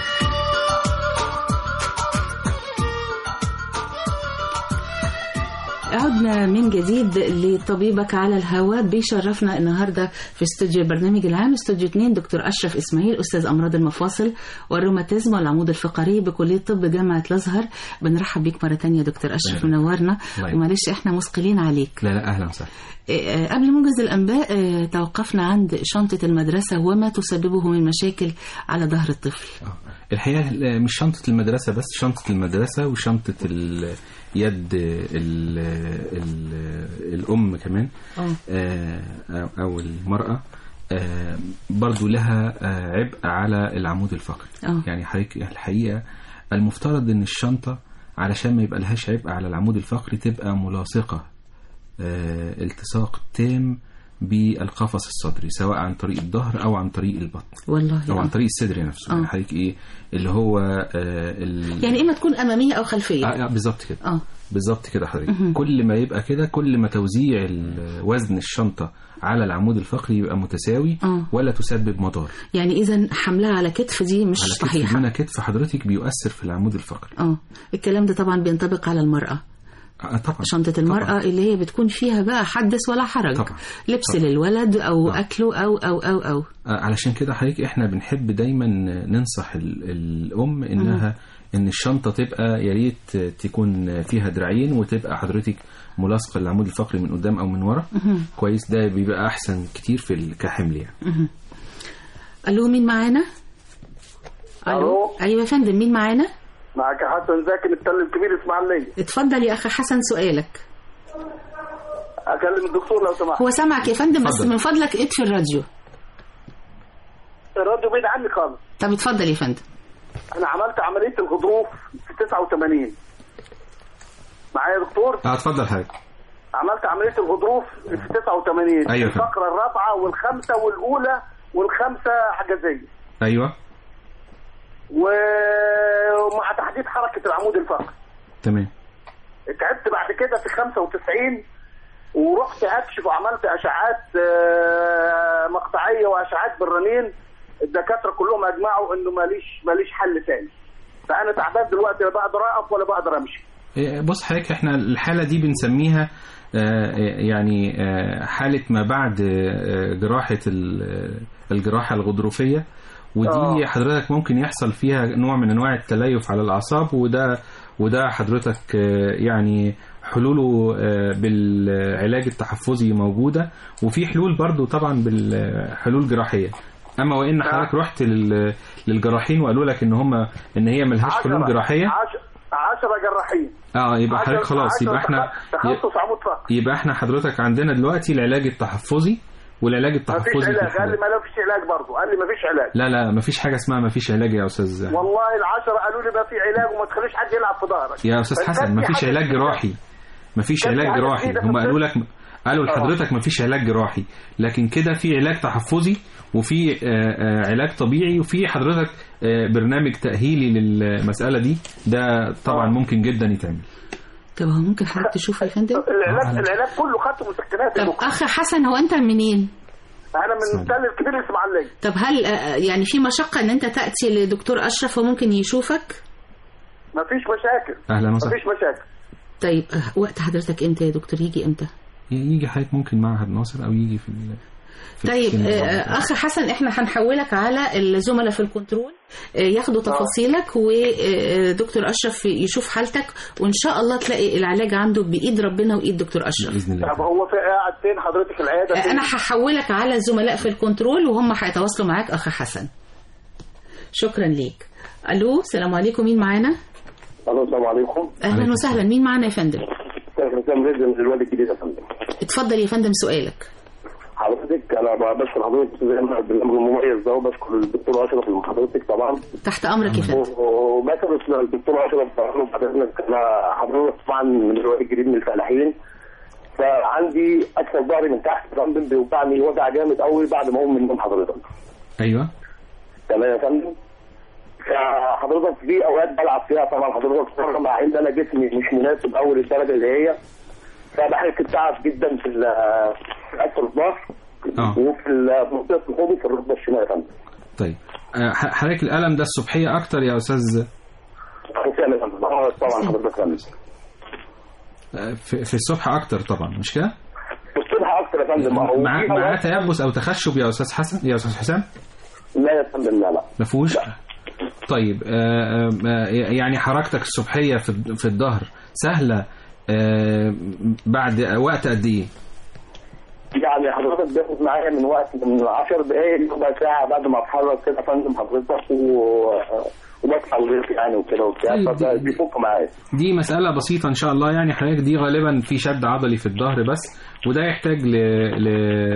عدنا من جديد لطبيبك على الهواء بيشرفنا النهارده في استوديو البرنامج العام استوديو 2 دكتور اشرف اسماعيل استاذ امراض المفاصل والروماتيزم والعمود الفقري بكليه طب جامعه الازهر بنرحب بيك مره ثانيه دكتور اشرف منورنا ومعلش احنا مثقلين عليك لا لا اهلا وسهلا آه، قبل موجز الانباء آه، توقفنا عند شنطه المدرسه وما تسببه من مشاكل على ظهر الطفل الحقيقه مش شنطه المدرسه بس شنطه المدرسه وشنطه ال- يد ال ال الام كمان اه آه، او المراه آه، برضو لها آه، عبء على العمود الفقري اه يعني حضرتك الحقيقه المفترض ان الشنطه علشان ما يبقى لهاش عبء على العمود الفقري تبقى ملاصقه آه، التصاق تام بالقفص الصدري سواء عن طريق الظهر او عن طريق البطن والله او عن آه. طريق الصدر نفسه آه. يعني حضرتك ايه اللي هو آه ال... يعني اما تكون اماميه او خلفيه آه آه، بالظبط كده اه بالظبط كده حضرتك مهم. كل ما يبقى كده كل ما توزيع ال- وزن الشنطه على العمود الفقري يبقى متساوي اه ولا تسبب مضار يعني اذا حملها على كتف دي مش على كتف صحيحه دون كتف حضرتك بيؤثر في العمود الفقري اه الكلام ده طبعا بينطبق على المراه آه طبعا شنطة المرأة طبعا. اللي هي بتكون فيها بقى حدث ولا حرج طبعا. لبس طبعا. للولد أو آه. أكله أو أو أو أو آه، علشان كده حضرتك احنا بنحب دايما ننصح ال- الام انها ان الشنطه تبقى يا ريت تكون فيها دراعين وتبقى حضرتك ملاصقه للعمود الفقري من قدام او من ورا مهم. كويس ده بيبقى احسن كتير في ال- كحمل يعني مهم. ألو مين معانا؟ ألو. أيوة يا فندم مين معانا؟ معك حسن زكي متكلم كبير اسماعيلية اتفضل يا أخي حسن سؤالك اكلم الدكتور لو سمحت هو سامعك يا فندم بس اتفضل. من فضلك اطفي الراديو الراديو بعيد عني خالص طب اتفضل يا فندم انا عملت عمليه الغضروف في 89 معايا يا دكتور اه اتفضل حضرتك عملت عمليه الغضروف في 89 أيوة. الفقره الرابعه والخامسه والاولى والخامسه حجازيه ايوه ومع تحديد حركه العمود الفقري تمام تعبت بعد كده في 95 ورحت اكشف وعملت اشعات آه، مقطعيه واشعات بالرنين الدكاتره كلهم اجمعوا انه ماليش ماليش حل تاني فانا تعبان دلوقتي لا بقدر اقف ولا بقدر امشي إيه، بص حضرتك احنا الحاله دي بنسميها آه، يعني آه، حالة ما بعد آه، جراحة ال- الجراحة الغضروفية ودي آه. حضرتك ممكن يحصل فيها نوع من انواع التليف على الاعصاب وده وده حضرتك آه، يعني حلوله آه، بالعلاج التحفظي موجودة وفي حلول برضو طبعا بالحلول جراحية اما وان حضرتك رحت لل- للجراحين وقالوا لك ان هم ان هي ملهاش حلول جراحية عشرة عشرة جراحين اه يبقى عشرة- حضرتك خلاص عشرة يبقى احنا تخصص عمود فقري يبقى احنا حضرتك عندنا دلوقتي العلاج التحفظي والعلاج مفيش التحفظي في علاج قال الحالة. لي ما فيش علاج برضه قال لي ما فيش علاج لا لا مفيش حاجة اسمها مفيش علاج يا استاذ والله العشرة قالوا لي ما في علاج وما تخليش حد يلعب في ظهرك يا استاذ فكان حسن في مفيش حاجة علاج جديدة. جراحي مفيش كان في علاج حاجة جراحي جديدة هم في قالوا لك قالوا آه. لحضرتك مفيش علاج جراحي لكن كده في علاج تحفظي وفي آه، آه، علاج طبيعي وفي حضرتك آه، برنامج تأهيلي للمسألة دي ده طبعا ممكن جدا يتعمل طب هو ممكن حضرتك تشوف يا فندم العلاج العلاج كله خدته مسكنات يا طب دكتور. اخ حسن هو انت منين انا من التل الكبير الاسماعيليه طب هل آه، يعني في مشقة ان انت تأتي لدكتور اشرف وممكن يشوفك ما فيش مشاكل أهلا ما وسهلا فيش مشاكل طيب آه، وقت حضرتك امتى يا دكتور يجي امتى يجي حضرتك ممكن معهد ناصر أو يجي في ال- في طيب السن آه، الرابع. اخ حسن احنا هنحولك على الزملاء في الكنترول آه، ياخدوا تفاصيلك ودكتور اشرف يشوف حالتك وان شاء الله تلاقي العلاج عنده بايد ربنا وايد دكتور اشرف بإذن الله طب هو في قاعد فين حضرتك العياده آه، فين؟ انا هحولك على الزملاء في الكنترول وهم هيتواصلوا معاك اخ حسن شكرا ليك الو السلام عليكم مين معانا الو السلام عليكم اهلا وسهلا مين معانا يا فندم حسام رزق من الوادي الجديد يا فندم اتفضل يا فندم سؤالك حضرتك انا بشكر حضرتك زي ما البرنامج المميز ده وبشكر الدكتور اشرف من حضرتك طبعا تحت امرك يا فندم وبشكر الدكتور اشرف بعد اذنك انا حضرتك طبعا من الوادي الجديد من الفلاحين فعندي اكثر ظهري من تحت يا فندم بيوجعني وجع جامد قوي بعد ما اقوم من النوم حضرتك أيوه تمام يا فندم فحضرتك في اوقات بلعب فيها طبعا حضرتك مرة مع ان انا جسمي مش مناسب اول الدرجه اللي هي فبحس بتعب جدا في ال- في اسفل الظهر اه وفي ال- في منطقه الحوض في الركبه الشمال يا فندم طيب آه، ح- حضرتك الألم ده الصبحية أكتر يا أستاذ حسام يا فندم آه، طبعا حضرتك يا فندم آه، في, في الصبح أكتر طبعا مش كده؟ الصبح اكتر يا فندم أهو. مع في معاه أوقات- تيبس أو تخشب يا أستاذ حسن يا أستاذ حسام؟ لا يا فندم لا لا ما فيهوش طيب آه، آه، يعني حركتك الصبحيه في في الظهر سهله آه، بعد وقت قد ايه؟ يعني حضرتك بياخد معايا من وقت من 10 دقائق لربع ساعه بعد ما اتحرك كده يا فندم حضرتك و... وبطلع البيت يعني وكده وبتاع طيب، فده دي- بيفك معايا دي مسألة بسيطة إن شاء الله يعني حضرتك دي غالبا في شد عضلي في الظهر بس وده يحتاج ل, ل...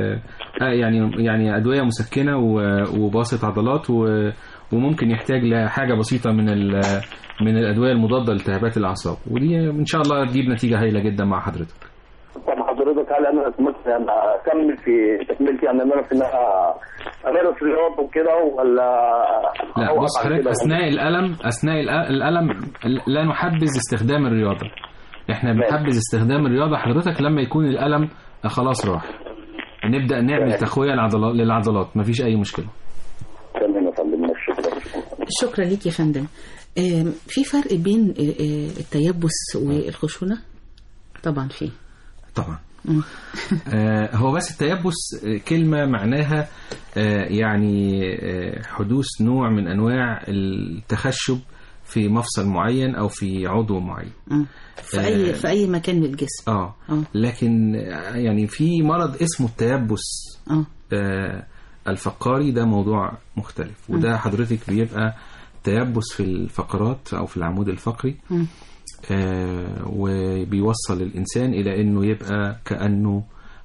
آه يعني يعني أدوية مسكنة و- وباسط عضلات و... وممكن يحتاج لحاجة بسيطة من ال... من الأدوية المضادة لالتهابات الأعصاب ودي إن شاء الله تجيب نتيجة هايلة جدا مع حضرتك. طب حضرتك هل انا ممكن يعني اكمل في تكملتي يعني ان انا في ان انا امارس رياضه وكده ولا لا أوقف بص على حضرتك كده؟ اثناء الالم اثناء الأ- الالم لا نحبذ استخدام الرياضه احنا بنحبذ استخدام الرياضه حضرتك لما يكون الالم خلاص راح نبدا نعمل تقويه للعضلات للعضلات مفيش اي مشكله تمام يا فندم شكرا شكرا ليك يا فندم آم، في فرق بين آه، آه، التيبس والخشونة طبعا في طبعا مم. آه، هو بس التيبس آه، كلمة معناها آه، يعني آه، حدوث نوع من أنواع التخشب في مفصل معين أو في عضو معين مم. في اي في اي مكان من الجسم اه اه لكن آه، يعني في مرض اسمه التيبس اه آه، الفقاري ده موضوع مختلف وده حضرتك بيبقى تيبس في الفقرات أو في العمود الفقري مم. آه، وبيوصل الإنسان إلى أنه يبقى كأنه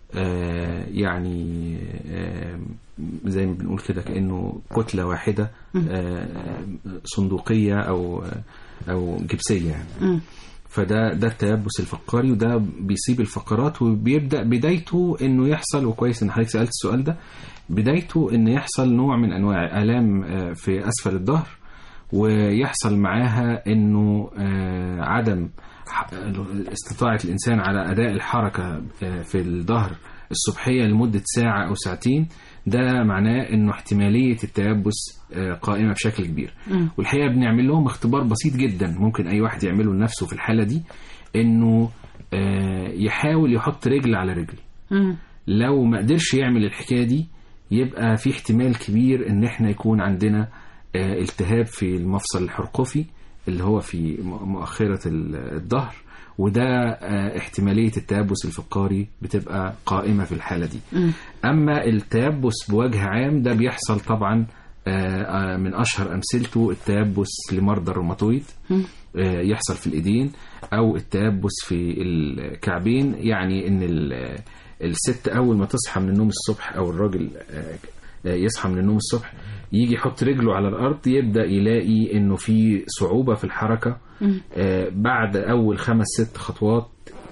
آه، يعني آه، زي ما بنقول كده كأنه كتلة واحدة آه، صندوقية أو أو جبسية يعني مم. فده ده التيبس الفقاري وده بيصيب الفقرات وبيبدا بدايته انه يحصل وكويس ان حضرتك سالت السؤال ده بدايته ان يحصل نوع من انواع الام آه، في اسفل الظهر ويحصل معاها انه آه، عدم ح- استطاعه الانسان على اداء الحركه آه، في الظهر الصبحيه لمده ساعه او ساعتين ده معناه انه احتماليه التيبس آه، قائمه بشكل كبير مم. والحقيقه بنعمل لهم اختبار بسيط جدا ممكن اي واحد يعمله لنفسه في الحاله دي انه آه، يحاول يحط رجل على رجل مم. لو ما قدرش يعمل الحكايه دي يبقى في احتمال كبير ان احنا يكون عندنا آه، التهاب في المفصل الحرقفي اللي هو في م- مؤخره ال- الظهر وده آه، احتماليه التيبس الفقاري بتبقى قائمه في الحاله دي مم. اما التيبس بوجه عام ده بيحصل طبعا آه، آه، من اشهر امثلته التيبس لمرضى الروماتويد مم. آه، يحصل في الايدين او التيبس في الكعبين يعني ان ال- الست اول ما تصحى من النوم الصبح او الراجل آه، آه، يصحى من النوم الصبح يجي يحط رجله على الارض يبدا يلاقي انه في صعوبه في الحركه مم. آه، بعد اول خمس ست خطوات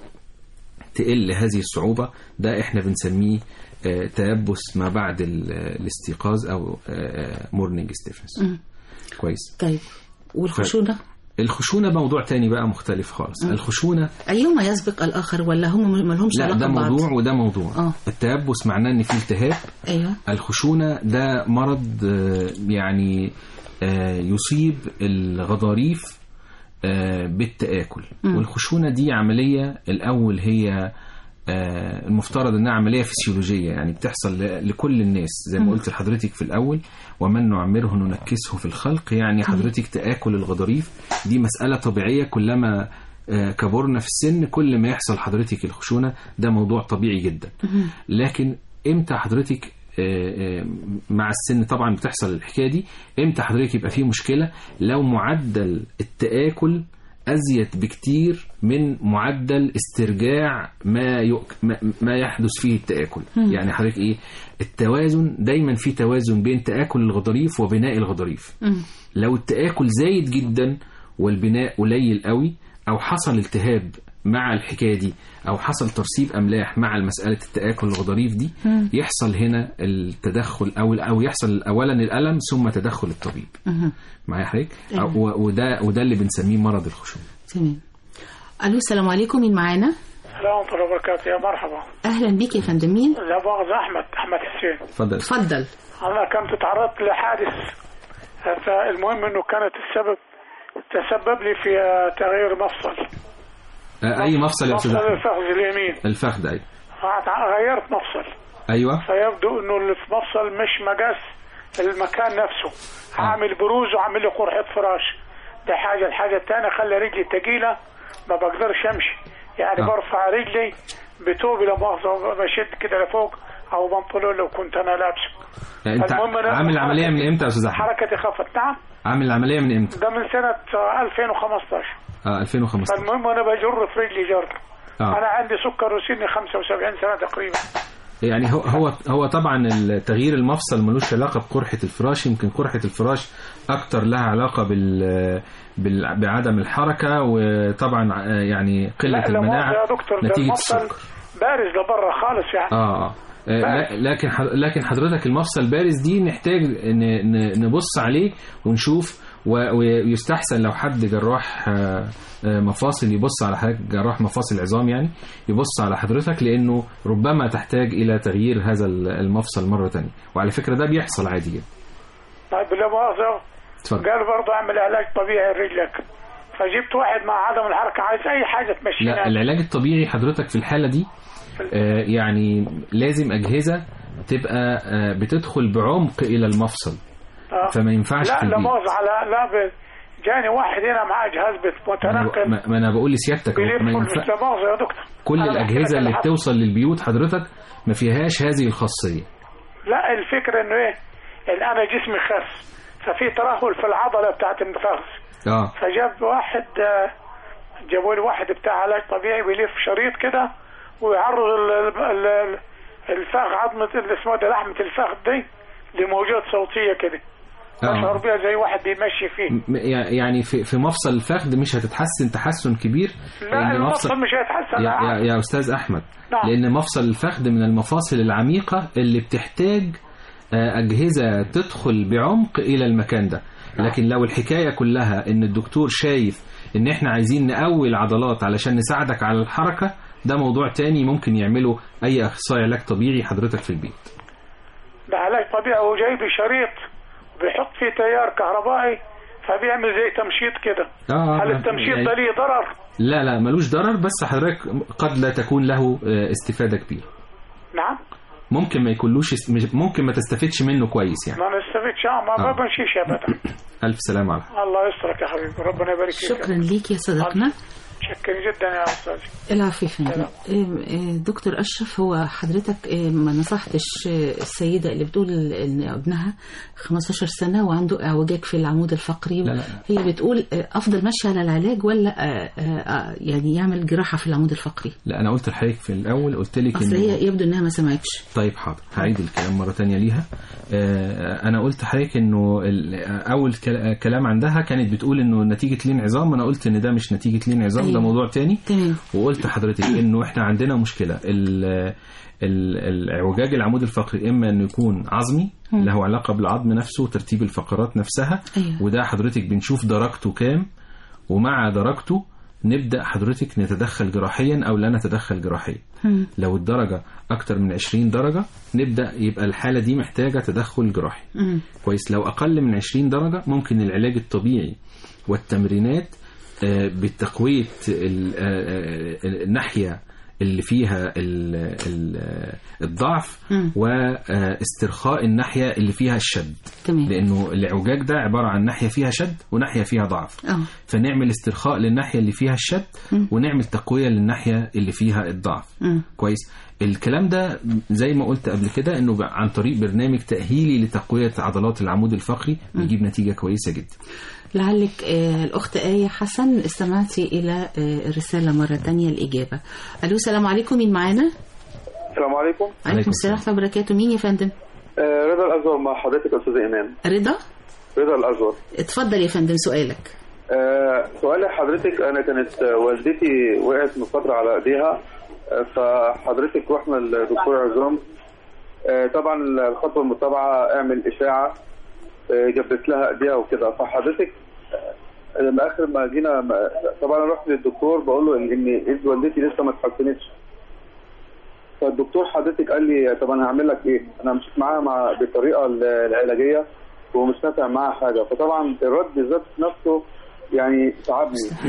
تقل هذه الصعوبة ده احنا بنسميه آه، تيبس ما بعد ال- الاستيقاظ او مورنينج ستيفنس مم. كويس طيب والخشونة الخشونة موضوع تاني بقى مختلف خالص مم. الخشونة أيهما يسبق الآخر ولا هم ما لهمش لا علاقة ده ببعض؟ موضوع وده موضوع آه. التيبس معناه ان في التهاب أيوه الخشونة ده مرض آه، يعني آه، يصيب الغضاريف آه، بالتآكل مم. والخشونة دي عملية الأول هي آه، المفترض انها عمليه فسيولوجيه يعني بتحصل ل- لكل الناس زي ما مم. قلت لحضرتك في الاول ومن نعمره ننكسه في الخلق يعني حضرتك تاكل الغضاريف دي مساله طبيعيه كلما آه، كبرنا في السن كل ما يحصل حضرتك الخشونه ده موضوع طبيعي جدا مم. لكن امتى حضرتك آه، آه، مع السن طبعا بتحصل الحكايه دي امتى حضرتك يبقى فيه مشكله لو معدل التآكل ازيد بكتير من معدل استرجاع ما يؤك... ما- ما يحدث فيه التآكل مم. يعني حضرتك ايه التوازن دايما في توازن بين تآكل الغضاريف وبناء الغضاريف مم. لو التآكل زايد جدا والبناء قليل قوي او حصل التهاب مع الحكايه دي او حصل ترسيب املاح مع مساله التآكل الغضاريف دي مم. يحصل هنا التدخل او او يحصل اولا الالم ثم تدخل الطبيب مم. معايا حضرتك أيوة. أو- و- وده وده اللي بنسميه مرض الخشونه تمام ألو السلام عليكم مين معانا؟ السلام ورحمة الله وبركاته يا مرحبا أهلا بيك يا فندم مين؟ لا مؤاخذة أحمد أحمد حسين اتفضل اتفضل أنا كنت تعرضت لحادث فالمهم إنه كانت السبب تسبب لي في تغيير مفصل آه، اي مفصل يا استاذ مفصل أحمد؟ الفخذ اليمين الفخذ ايوه غيرت مفصل ايوه فيبدو إنه المفصل مش مقاس المكان نفسه هعمل بروز وعامل لي قرحة فراش ده حاجة الحاجة الثانية خلى رجلي تقيلة ما بقدرش أمشي يعني آه. برفع رجلي بتوبي لا مؤاخذة بشد كده لفوق أو بنطلون لو كنت أنا لابسه يعني انت المهم أنا- عامل عمليه من امتى يا استاذ احمد حركتي خفت نعم عامل العمليه من امتى ده من سنة آه، 2015 اه 2015 فالمهم أنا بجر في رجلي جر آه. أنا عندي سكر وسني 75 سنة تقريبا يعني هو هو هو طبعا التغيير المفصل ملوش علاقه بقرحه الفراش يمكن قرحه الفراش اكتر لها علاقه بال بال- بعدم الحركه وطبعا آه، يعني قله لا لا مؤاخذة المناعه يا دكتور ده نتيجه المفصل السكر بارز لبره خالص يعني اه اه آه، لا- لكن ح- لكن حضرتك المفصل بارز دي نحتاج ن- ن- نبص عليه ونشوف و- ويستحسن لو حد جراح آه، آه، مفاصل يبص على حضرتك جراح مفاصل عظام يعني يبص على حضرتك لانه ربما تحتاج الى تغيير هذا ال- المفصل مره تانية وعلى فكره ده بيحصل عادي جدا طيب لا مؤاخذة اتفضل قال برضه اعمل علاج طبيعي لرجلك فجبت واحد مع عدم الحركة عايز أي حاجة تمشينا لا العلاج الطبيعي حضرتك في الحالة دي آه، يعني لازم أجهزة تبقى آه، بتدخل بعمق إلى المفصل آه. فما ينفعش لا في لا البيت مؤاخذة على لا ب... جاني واحد هنا معاه جهاز بت- ما أنا ب- متنقل ما- ما أنا بقول لسيادتك أهو، بيلف ما كل ينفع لا مؤاخذة يا دكتور كل أنا بحكي الأجهزة لك اللي الحق. بتوصل للبيوت حضرتك ما فيهاش هذه الخاصية لا الفكرة انه ايه ان انا جسمي خس ففي ترهل في العضلة بتاعت الفخذ اه فجاب واحد آه، جابوا لي واحد بتاع علاج طبيعي بيلف شريط كده ويعرض ال- ال- ال- الفخذ عظمة اللي اسمها ده لحمة الفخذ دي لموجات صوتية كده بشعر آه. بيها زي واحد بيمشي فيه م- يعني في في مفصل الفخذ مش هتتحسن تحسن كبير لا لأن المفصل مش هيتحسن يا, أنا يا, عارف. يا أستاذ أحمد نعم. لأن مفصل الفخذ من المفاصل العميقة اللي بتحتاج آه، أجهزة تدخل بعمق إلى المكان ده لكن لو الحكاية كلها إن الدكتور شايف إن إحنا عايزين نقوي العضلات علشان نساعدك على الحركة ده موضوع تاني ممكن يعمله أي أخصائي علاج طبيعي حضرتك في البيت ده علاج طبيعي وجايب لي شريط بيحط فيه تيار كهربائي فبيعمل زي تمشيط كده آه، هل آه، التمشيط يعني- ده ليه ضرر؟ لا لا ملوش ضرر بس حضرتك قد لا تكون له آه، استفادة كبيرة نعم ممكن ما يكونلوش است- مش- ممكن ما تستفدش منه كويس يعني ما نستفدش آه، ما آه. ما بمشيش ابدا ألف سلامة على الله يسترك يا حبيبي ربنا يبارك فيك شكرا ليك يا صديقنا شكرا جدا يا استاذ العفو يا فندم إيه، إيه، دكتور أشرف هو حضرتك إيه، ما نصحتش إيه، السيدة اللي بتقول إن ابنها 15 سنة وعنده اعوجاج في العمود الفقري لا، لا. هي بتقول إيه، أفضل ماشي على العلاج ولا آه، آه، آه، يعني يعمل جراحة في العمود الفقري لا أنا قلت لحضرتك في الأول قلت لك أصل إنه هي يبدو إنها ما سمعتش طيب حاضر هعيد الكلام مرة تانية ليها آه، أنا قلت لحضرتك إنه ال- أول كل- كلام عندها كانت بتقول إنه نتيجة لين عظام أنا قلت إن ده مش نتيجة لين عظام ده أيوة. موضوع تاني تمام وقلت لحضرتك إنه إحنا عندنا مشكلة ال- ال- الاعوجاج العمود الفقري إما إنه يكون عظمي مم. له علاقة بالعظم نفسه وترتيب الفقرات نفسها أيوة. وده حضرتك بنشوف درجته كام ومع درجته نبدأ حضرتك نتدخل جراحيا أو لا نتدخل جراحيا مم. لو الدرجة أكتر من 20 درجة نبدأ يبقى الحالة دي محتاجة تدخل جراحي مم. كويس لو أقل من 20 درجة ممكن العلاج الطبيعي والتمرينات آه، بتقوية ال- آه، آه، الناحية اللي فيها ال- ال- الضعف مم. واسترخاء الناحية اللي فيها الشد تمام لأنه الاعوجاج ده عبارة عن ناحية فيها شد وناحية فيها ضعف اه فنعمل استرخاء للناحية اللي فيها الشد مم. ونعمل تقوية للناحية اللي فيها الضعف مم. كويس الكلام ده زي ما قلت قبل كده انه ب- عن طريق برنامج تأهيلي لتقوية عضلات العمود الفقري بيجيب نتيجة كويسة جدا لعلك آه، الأخت آية حسن استمعتي إلى آه، الرسالة مرة تانية الإجابة ألو السلام عليكم مين معانا؟ السلام عليكم عليكم السلام ورحمة الله وبركاته مين يا فندم؟ آه رضا الازهر مع حضرتك يا استاذ ايمان رضا؟ رضا الازهر اتفضل يا فندم سؤالك آه سؤالي حضرتك انا كانت آه، والدتي وقعت من فتره على ايديها آه، فحضرتك رحنا لدكتور عظام آه طبعا الخطوه المتابعه اعمل اشاعه آه جبت لها ايديها وكده فحضرتك آه، لما اخر ما جينا ما- طبعا أنا رحت للدكتور بقول له ان إن ايد والدتي لسه ما اتحسنتش فالدكتور حضرتك قال لي طب انا هعمل لك ايه؟ انا مشيت معاها مع بالطريقه ال- العلاجيه ومش نافع معاها حاجه فطبعا الرد ذات نفسه يعني تعبني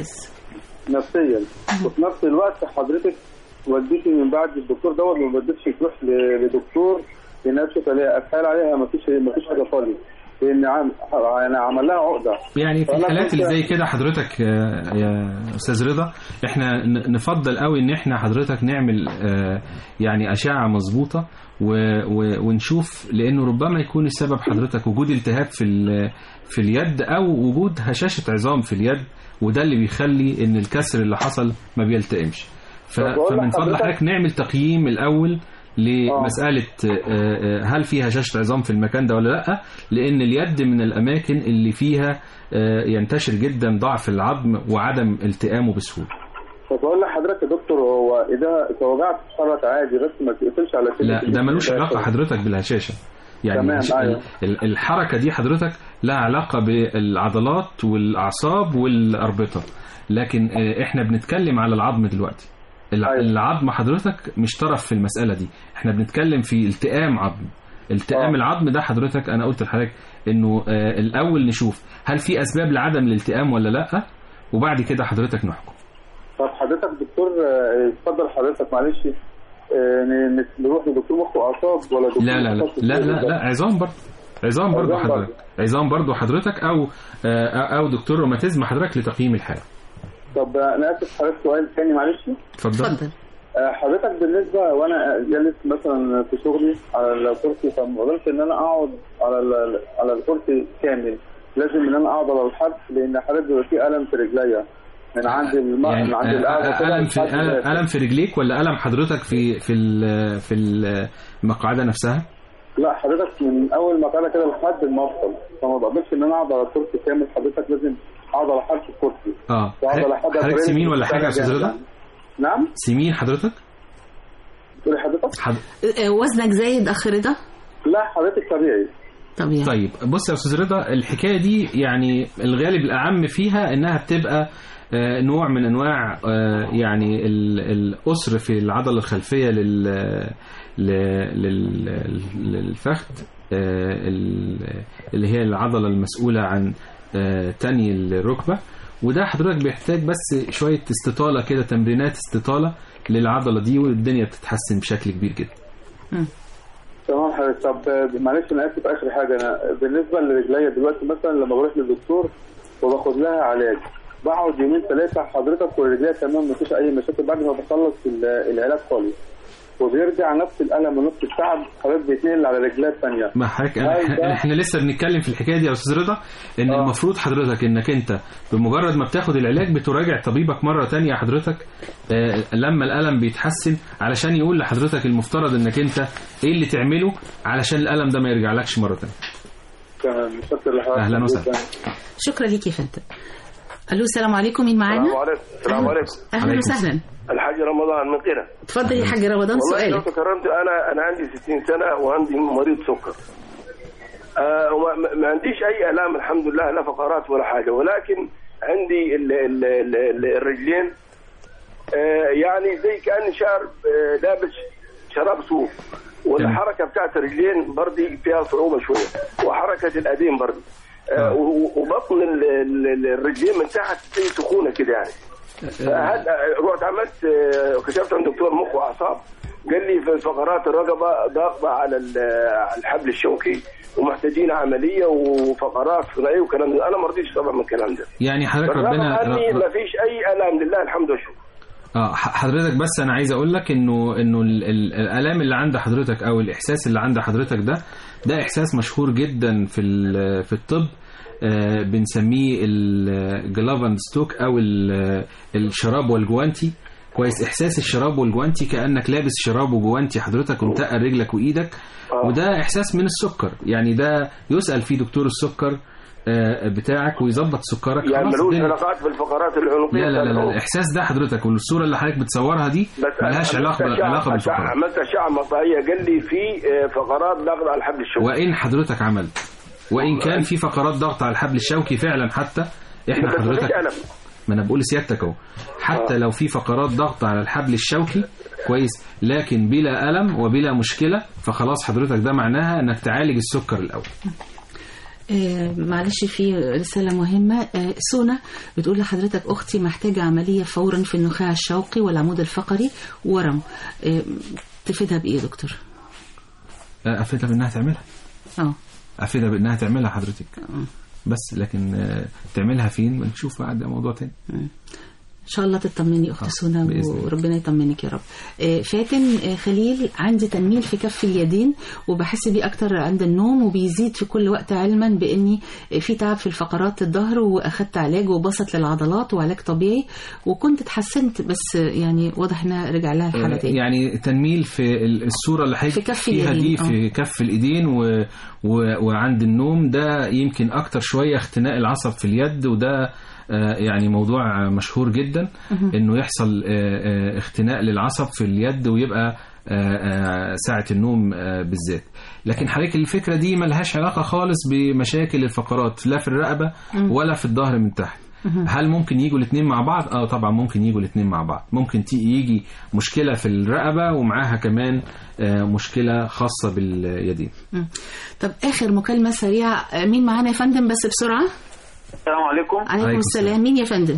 نفسيا وفي نفس الوقت حضرتك والدتي من بعد الدكتور دوت ما بدتش تروح ل- لدكتور لانها تشوف عليها اتحايل عليها ما فيش ما فيش حاجه خالص لان عم يعني عمل لها عقده يعني في فأنا الحالات كنت- اللي زي كده حضرتك آه، يا استاذ رضا احنا ن- نفضل قوي ان احنا حضرتك نعمل آه، يعني اشعه مظبوطه و- و- ونشوف لانه ربما يكون السبب حضرتك وجود التهاب في ال- في اليد او وجود هشاشه عظام في اليد وده اللي بيخلي ان الكسر اللي حصل ما بيلتئمش ف- طب بقول فمن فضل لحضرتك- حضرتك نعمل تقييم الاول لمسألة آه، آه، هل فيها هشاشة عظام في المكان ده ولا لأ لأن اليد من الأماكن اللي فيها آه، ينتشر جدا ضعف العظم وعدم التئامه بسهولة فبقول لحضرتك يا دكتور هو اذا توجعت تتحرك عادي بس ما تقفلش على سنة لا ده ملوش الجسم. علاقة حضرتك بالهشاشة يعني تمام، الهش- أيوة. ال- الحركة دي حضرتك لها علاقة بالعضلات والأعصاب والأربطة لكن آه، احنا بنتكلم على العظم دلوقتي الع- العظم حضرتك مش طرف في المسألة دي احنا بنتكلم في التئام عظم التئام العظم ده حضرتك انا قلت لحضرتك انه آه، الاول نشوف هل في اسباب لعدم الالتئام ولا لا وبعد كده حضرتك نحكم طب حضرتك دكتور آه، اتفضل حضرتك معلش آه، ن- ن- نروح لدكتور مخ واعصاب ولا دكتور لا لا لا مختص لا لا, بالنسبة؟ لا عظام برضه عظام برضه عظام حضرتك عظام برضه حضرتك او آه، او دكتور روماتيزم حضرتك لتقييم الحاله طب آه، انا اسف حضرتك سؤال تاني معلش اتفضل آه، حضرتك بالنسبه وانا جالس مثلا في شغلي على الكرسي فما اقدرش ان انا اقعد على ال- على الكرسي كامل لازم ان انا اقعد على الحرف لان حضرتك بيبقى في الم في رجليا من عند الم... يعني من عند آه، القعده آه، كده الم في لحد آه، الآخر. الم في رجليك ولا الم حضرتك في في ال- في المقعده نفسها لا حضرتك من اول ما طالع كده لحد المفصل فما بقدرش ان انا اقعد على الكرسي كامل حضرتك لازم اقعد على حرف الكرسي اه واقعد على حد حضرتك سمين ولا حاجه يا استاذ يعني. رضا نعم سمين حضرتك تقولي حضرتك حض... آه، وزنك زايد أخ رضا؟ لا حضرتك طبيعي طبيعي طيب بص يا استاذ رضا الحكايه دي يعني الغالب الاعم فيها انها بتبقى آه، نوع من انواع آه، يعني ال- الاسر في العضله الخلفيه لل ل- لل- للفخذ آه، ال- اللي هي العضله المسؤوله عن آه، تاني الركبة وده حضرتك بيحتاج بس شوية استطالة كده تمرينات استطالة للعضلة دي والدنيا بتتحسن بشكل كبير جدا تمام حضرتك طب آه، معلش انا اسف اخر حاجه انا بالنسبه لرجليا دلوقتي مثلا لما بروح للدكتور وباخد لها علاج بقعد يومين ثلاثه حضرتك ورجليا تمام مفيش اي مشاكل بعد ما بخلص ال- العلاج خالص وبيرجع نفس الالم ونفس التعب حضرتك بيتنقل على رجليا الثانيه ما حضرتك هل احنا ده- احنا لسه بنتكلم في الحكايه دي يا استاذ رضا ان المفروض حضرتك انك انت بمجرد ما بتاخد العلاج بتراجع طبيبك مره تانية حضرتك آه، لما الالم بيتحسن علشان يقول لحضرتك المفترض انك انت ايه اللي تعمله علشان الالم ده ما يرجعلكش مره تانية تمام متشكر لحضرتك أهلاً وسهلاً. شكرا ليك يا فندم الو السلام عليكم مين معانا السلام عليكم السلام عليكم اهلا وسهلا الحاج رمضان من قنا اتفضل يا حاج رمضان والله لو سؤالك تكرمت انا انا عندي 60 سنه وعندي مريض سكر آه وما ما- ما عنديش اي الام الحمد لله لا فقرات ولا حاجه ولكن عندي ال ال ال ال الرجلين آه يعني زي كاني شارب آه لابس شراب صوف والحركه بتاعت الرجلين برضي فيها صعوبه شويه وحركه الاديم برضي آه و- وبطن ال- ال- الرجلين من تحت زي سخونه كده يعني هل رحت عملت آه، كشفت عند دكتور مخ واعصاب قال لي في فقرات الرقبه ضاغطه على ال- على الحبل الشوكي ومحتاجين عمليه وفقرات ثنائيه وكلام ده انا ما رضيتش طبعا من الكلام ده يعني حضرتك بالرغم ربنا اني ما فيش اي الام لله الحمد والشكر اه ح- حضرتك بس انا عايز اقول لك انه انه ال- ال- الالام اللي عند حضرتك او الاحساس اللي عند حضرتك ده ده احساس مشهور جدا في ال- في الطب آه، بنسميه الجلافن ستوك او ال- الشراب والجوانتي كويس احساس الشراب والجوانتي كانك لابس شراب وجوانتي حضرتك ومتقل رجلك وايدك وده احساس من السكر يعني ده يسال فيه دكتور السكر آه، بتاعك ويظبط سكرك يعني خلاص ملوش الدنيا- علاقات بالفقرات العنقيه لا لا لا, لا بتاعت الاحساس ده حضرتك والصوره اللي حضرتك بتصورها دي بس ملهاش عملت علاقه أشعة- علاقه أشعة- بالفقرات عملت اشعه مقطعيه قال لي في آه، فقرات ضغط على الحبل الشوكي وان حضرتك عملت وان كان في فقرات ضغط على الحبل الشوكي فعلا حتى احنا بس مفيش حضرتك ألم. ما انا بقول لسيادتك اهو حتى لو في فقرات ضغط على الحبل الشوكي كويس لكن بلا الم وبلا مشكله فخلاص حضرتك ده معناها انك تعالج السكر الاول آه، معلش في رسالة مهمة آه، سونا بتقول لحضرتك أختي محتاجة عملية فورا في النخاع الشوقي والعمود الفقري ورم آه، تفيدها بإيه يا دكتور؟ آه، افيدها بانها تعملها اه افيدها بانها تعملها حضرتك بس لكن آه، تعملها فين بنشوف بعد ده موضوع تاني ان شاء الله تطمني اخت سونا بإذن الله. وربنا يطمنك يا رب آه، فاتن آه، خليل عندي تنميل في كف اليدين وبحس بيه اكتر عند النوم وبيزيد في كل وقت علما باني آه، في تعب في الفقرات الظهر واخدت علاج وبسط للعضلات وعلاج طبيعي وكنت اتحسنت بس آه، يعني واضح انها رجع لها الحاله تاني يعني تنميل في ال- الصورة اللي حضرتك في كف فيها دي اليدين، في كف الإيدين و... و... وعند النوم ده يمكن أكتر شوية اختناق العصب في اليد وده آه، يعني موضوع مشهور جدا مهم. انه يحصل آه، آه، اختناق للعصب في اليد ويبقى آه، آه، ساعة النوم آه، بالذات لكن حضرتك الفكرة دي ملهاش علاقة خالص بمشاكل الفقرات لا في الرقبة مم. ولا في الظهر من تحت مهم. هل ممكن يجوا الاثنين مع بعض؟ اه طبعا ممكن يجوا الاثنين مع بعض، ممكن تي- يجي مشكله في الرقبه ومعاها كمان آه، مشكله خاصه باليدين. مم. طب اخر مكالمه سريعه آه، مين معانا يا فندم بس بسرعه السلام عليكم عليكم السلام مين يا فندم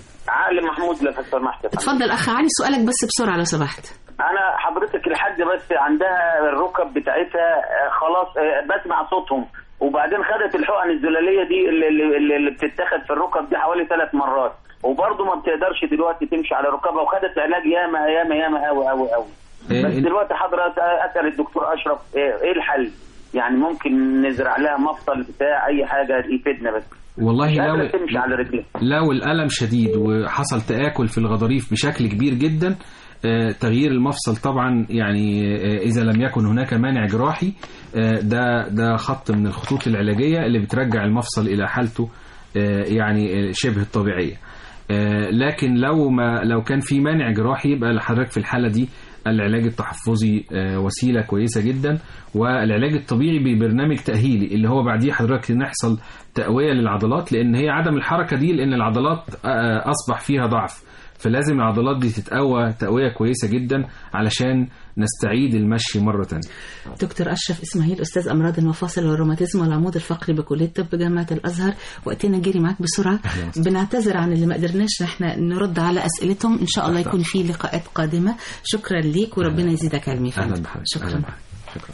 عقل محمود لو سمحت يا فندم. اتفضل اخ علي سؤالك بس بسرعه لو سمحت انا حضرتك لحد بس عندها الركب بتاعتها آه، خلاص آه، بسمع صوتهم وبعدين خدت الحقن الزلاليه دي اللي, اللي, اللي بتتاخد في الركب دي حوالي ثلاث مرات وبرضه ما بتقدرش دلوقتي تمشي على ركبها وخدت علاج ياما ياما ياما قوي قوي قوي إيه بس إيه؟ دلوقتي حضرتك اسال الدكتور اشرف ايه إيه الحل؟ يعني ممكن نزرع لها مفصل بتاع اي حاجه يفيدنا بس والله مش لو قادرة تمشي على رجلها لو الالم شديد وحصل تاكل في الغضاريف بشكل كبير جدا آه، تغيير المفصل طبعا يعني آه، اذا لم يكن هناك مانع جراحي آه، ده ده خط من الخطوط العلاجيه اللي بترجع المفصل الى حالته آه، يعني آه، شبه الطبيعيه آه، لكن لو ما لو كان في مانع جراحي يبقى لحضرتك في الحاله دي العلاج التحفظي آه، وسيله كويسه جدا والعلاج الطبيعي ببرنامج تاهيلي اللي هو بعديه حضرتك نحصل تقويه للعضلات لان هي عدم الحركه دي لان العضلات آه، اصبح فيها ضعف فلازم العضلات دي تتقوى تقويه كويسه جدا علشان نستعيد المشي مره تانية دكتور أشرف إسماعيل أستاذ أمراض المفاصل والروماتيزم والعمود الفقري بكلية طب جامعة الأزهر وقتنا جري معاك بسرعة بنعتذر عن اللي ما قدرناش احنا نرد على أسئلتهم إن شاء الله يكون في لقاءات قادمة شكرا ليك وربنا يزيدك علمي اهلا فندم. بحضرتك شكرا أهلاً بحضرتك. شكرا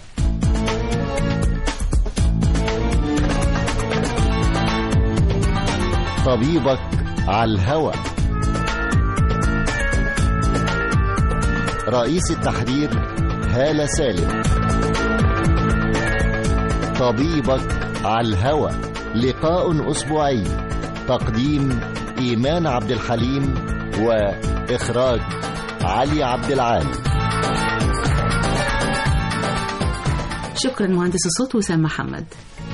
طبيبك على الهوى رئيس التحرير هالة سالم طبيبك على الهوى لقاء أسبوعي تقديم إيمان عبد الحليم وإخراج علي عبد العال شكرا مهندس الصوت وسام محمد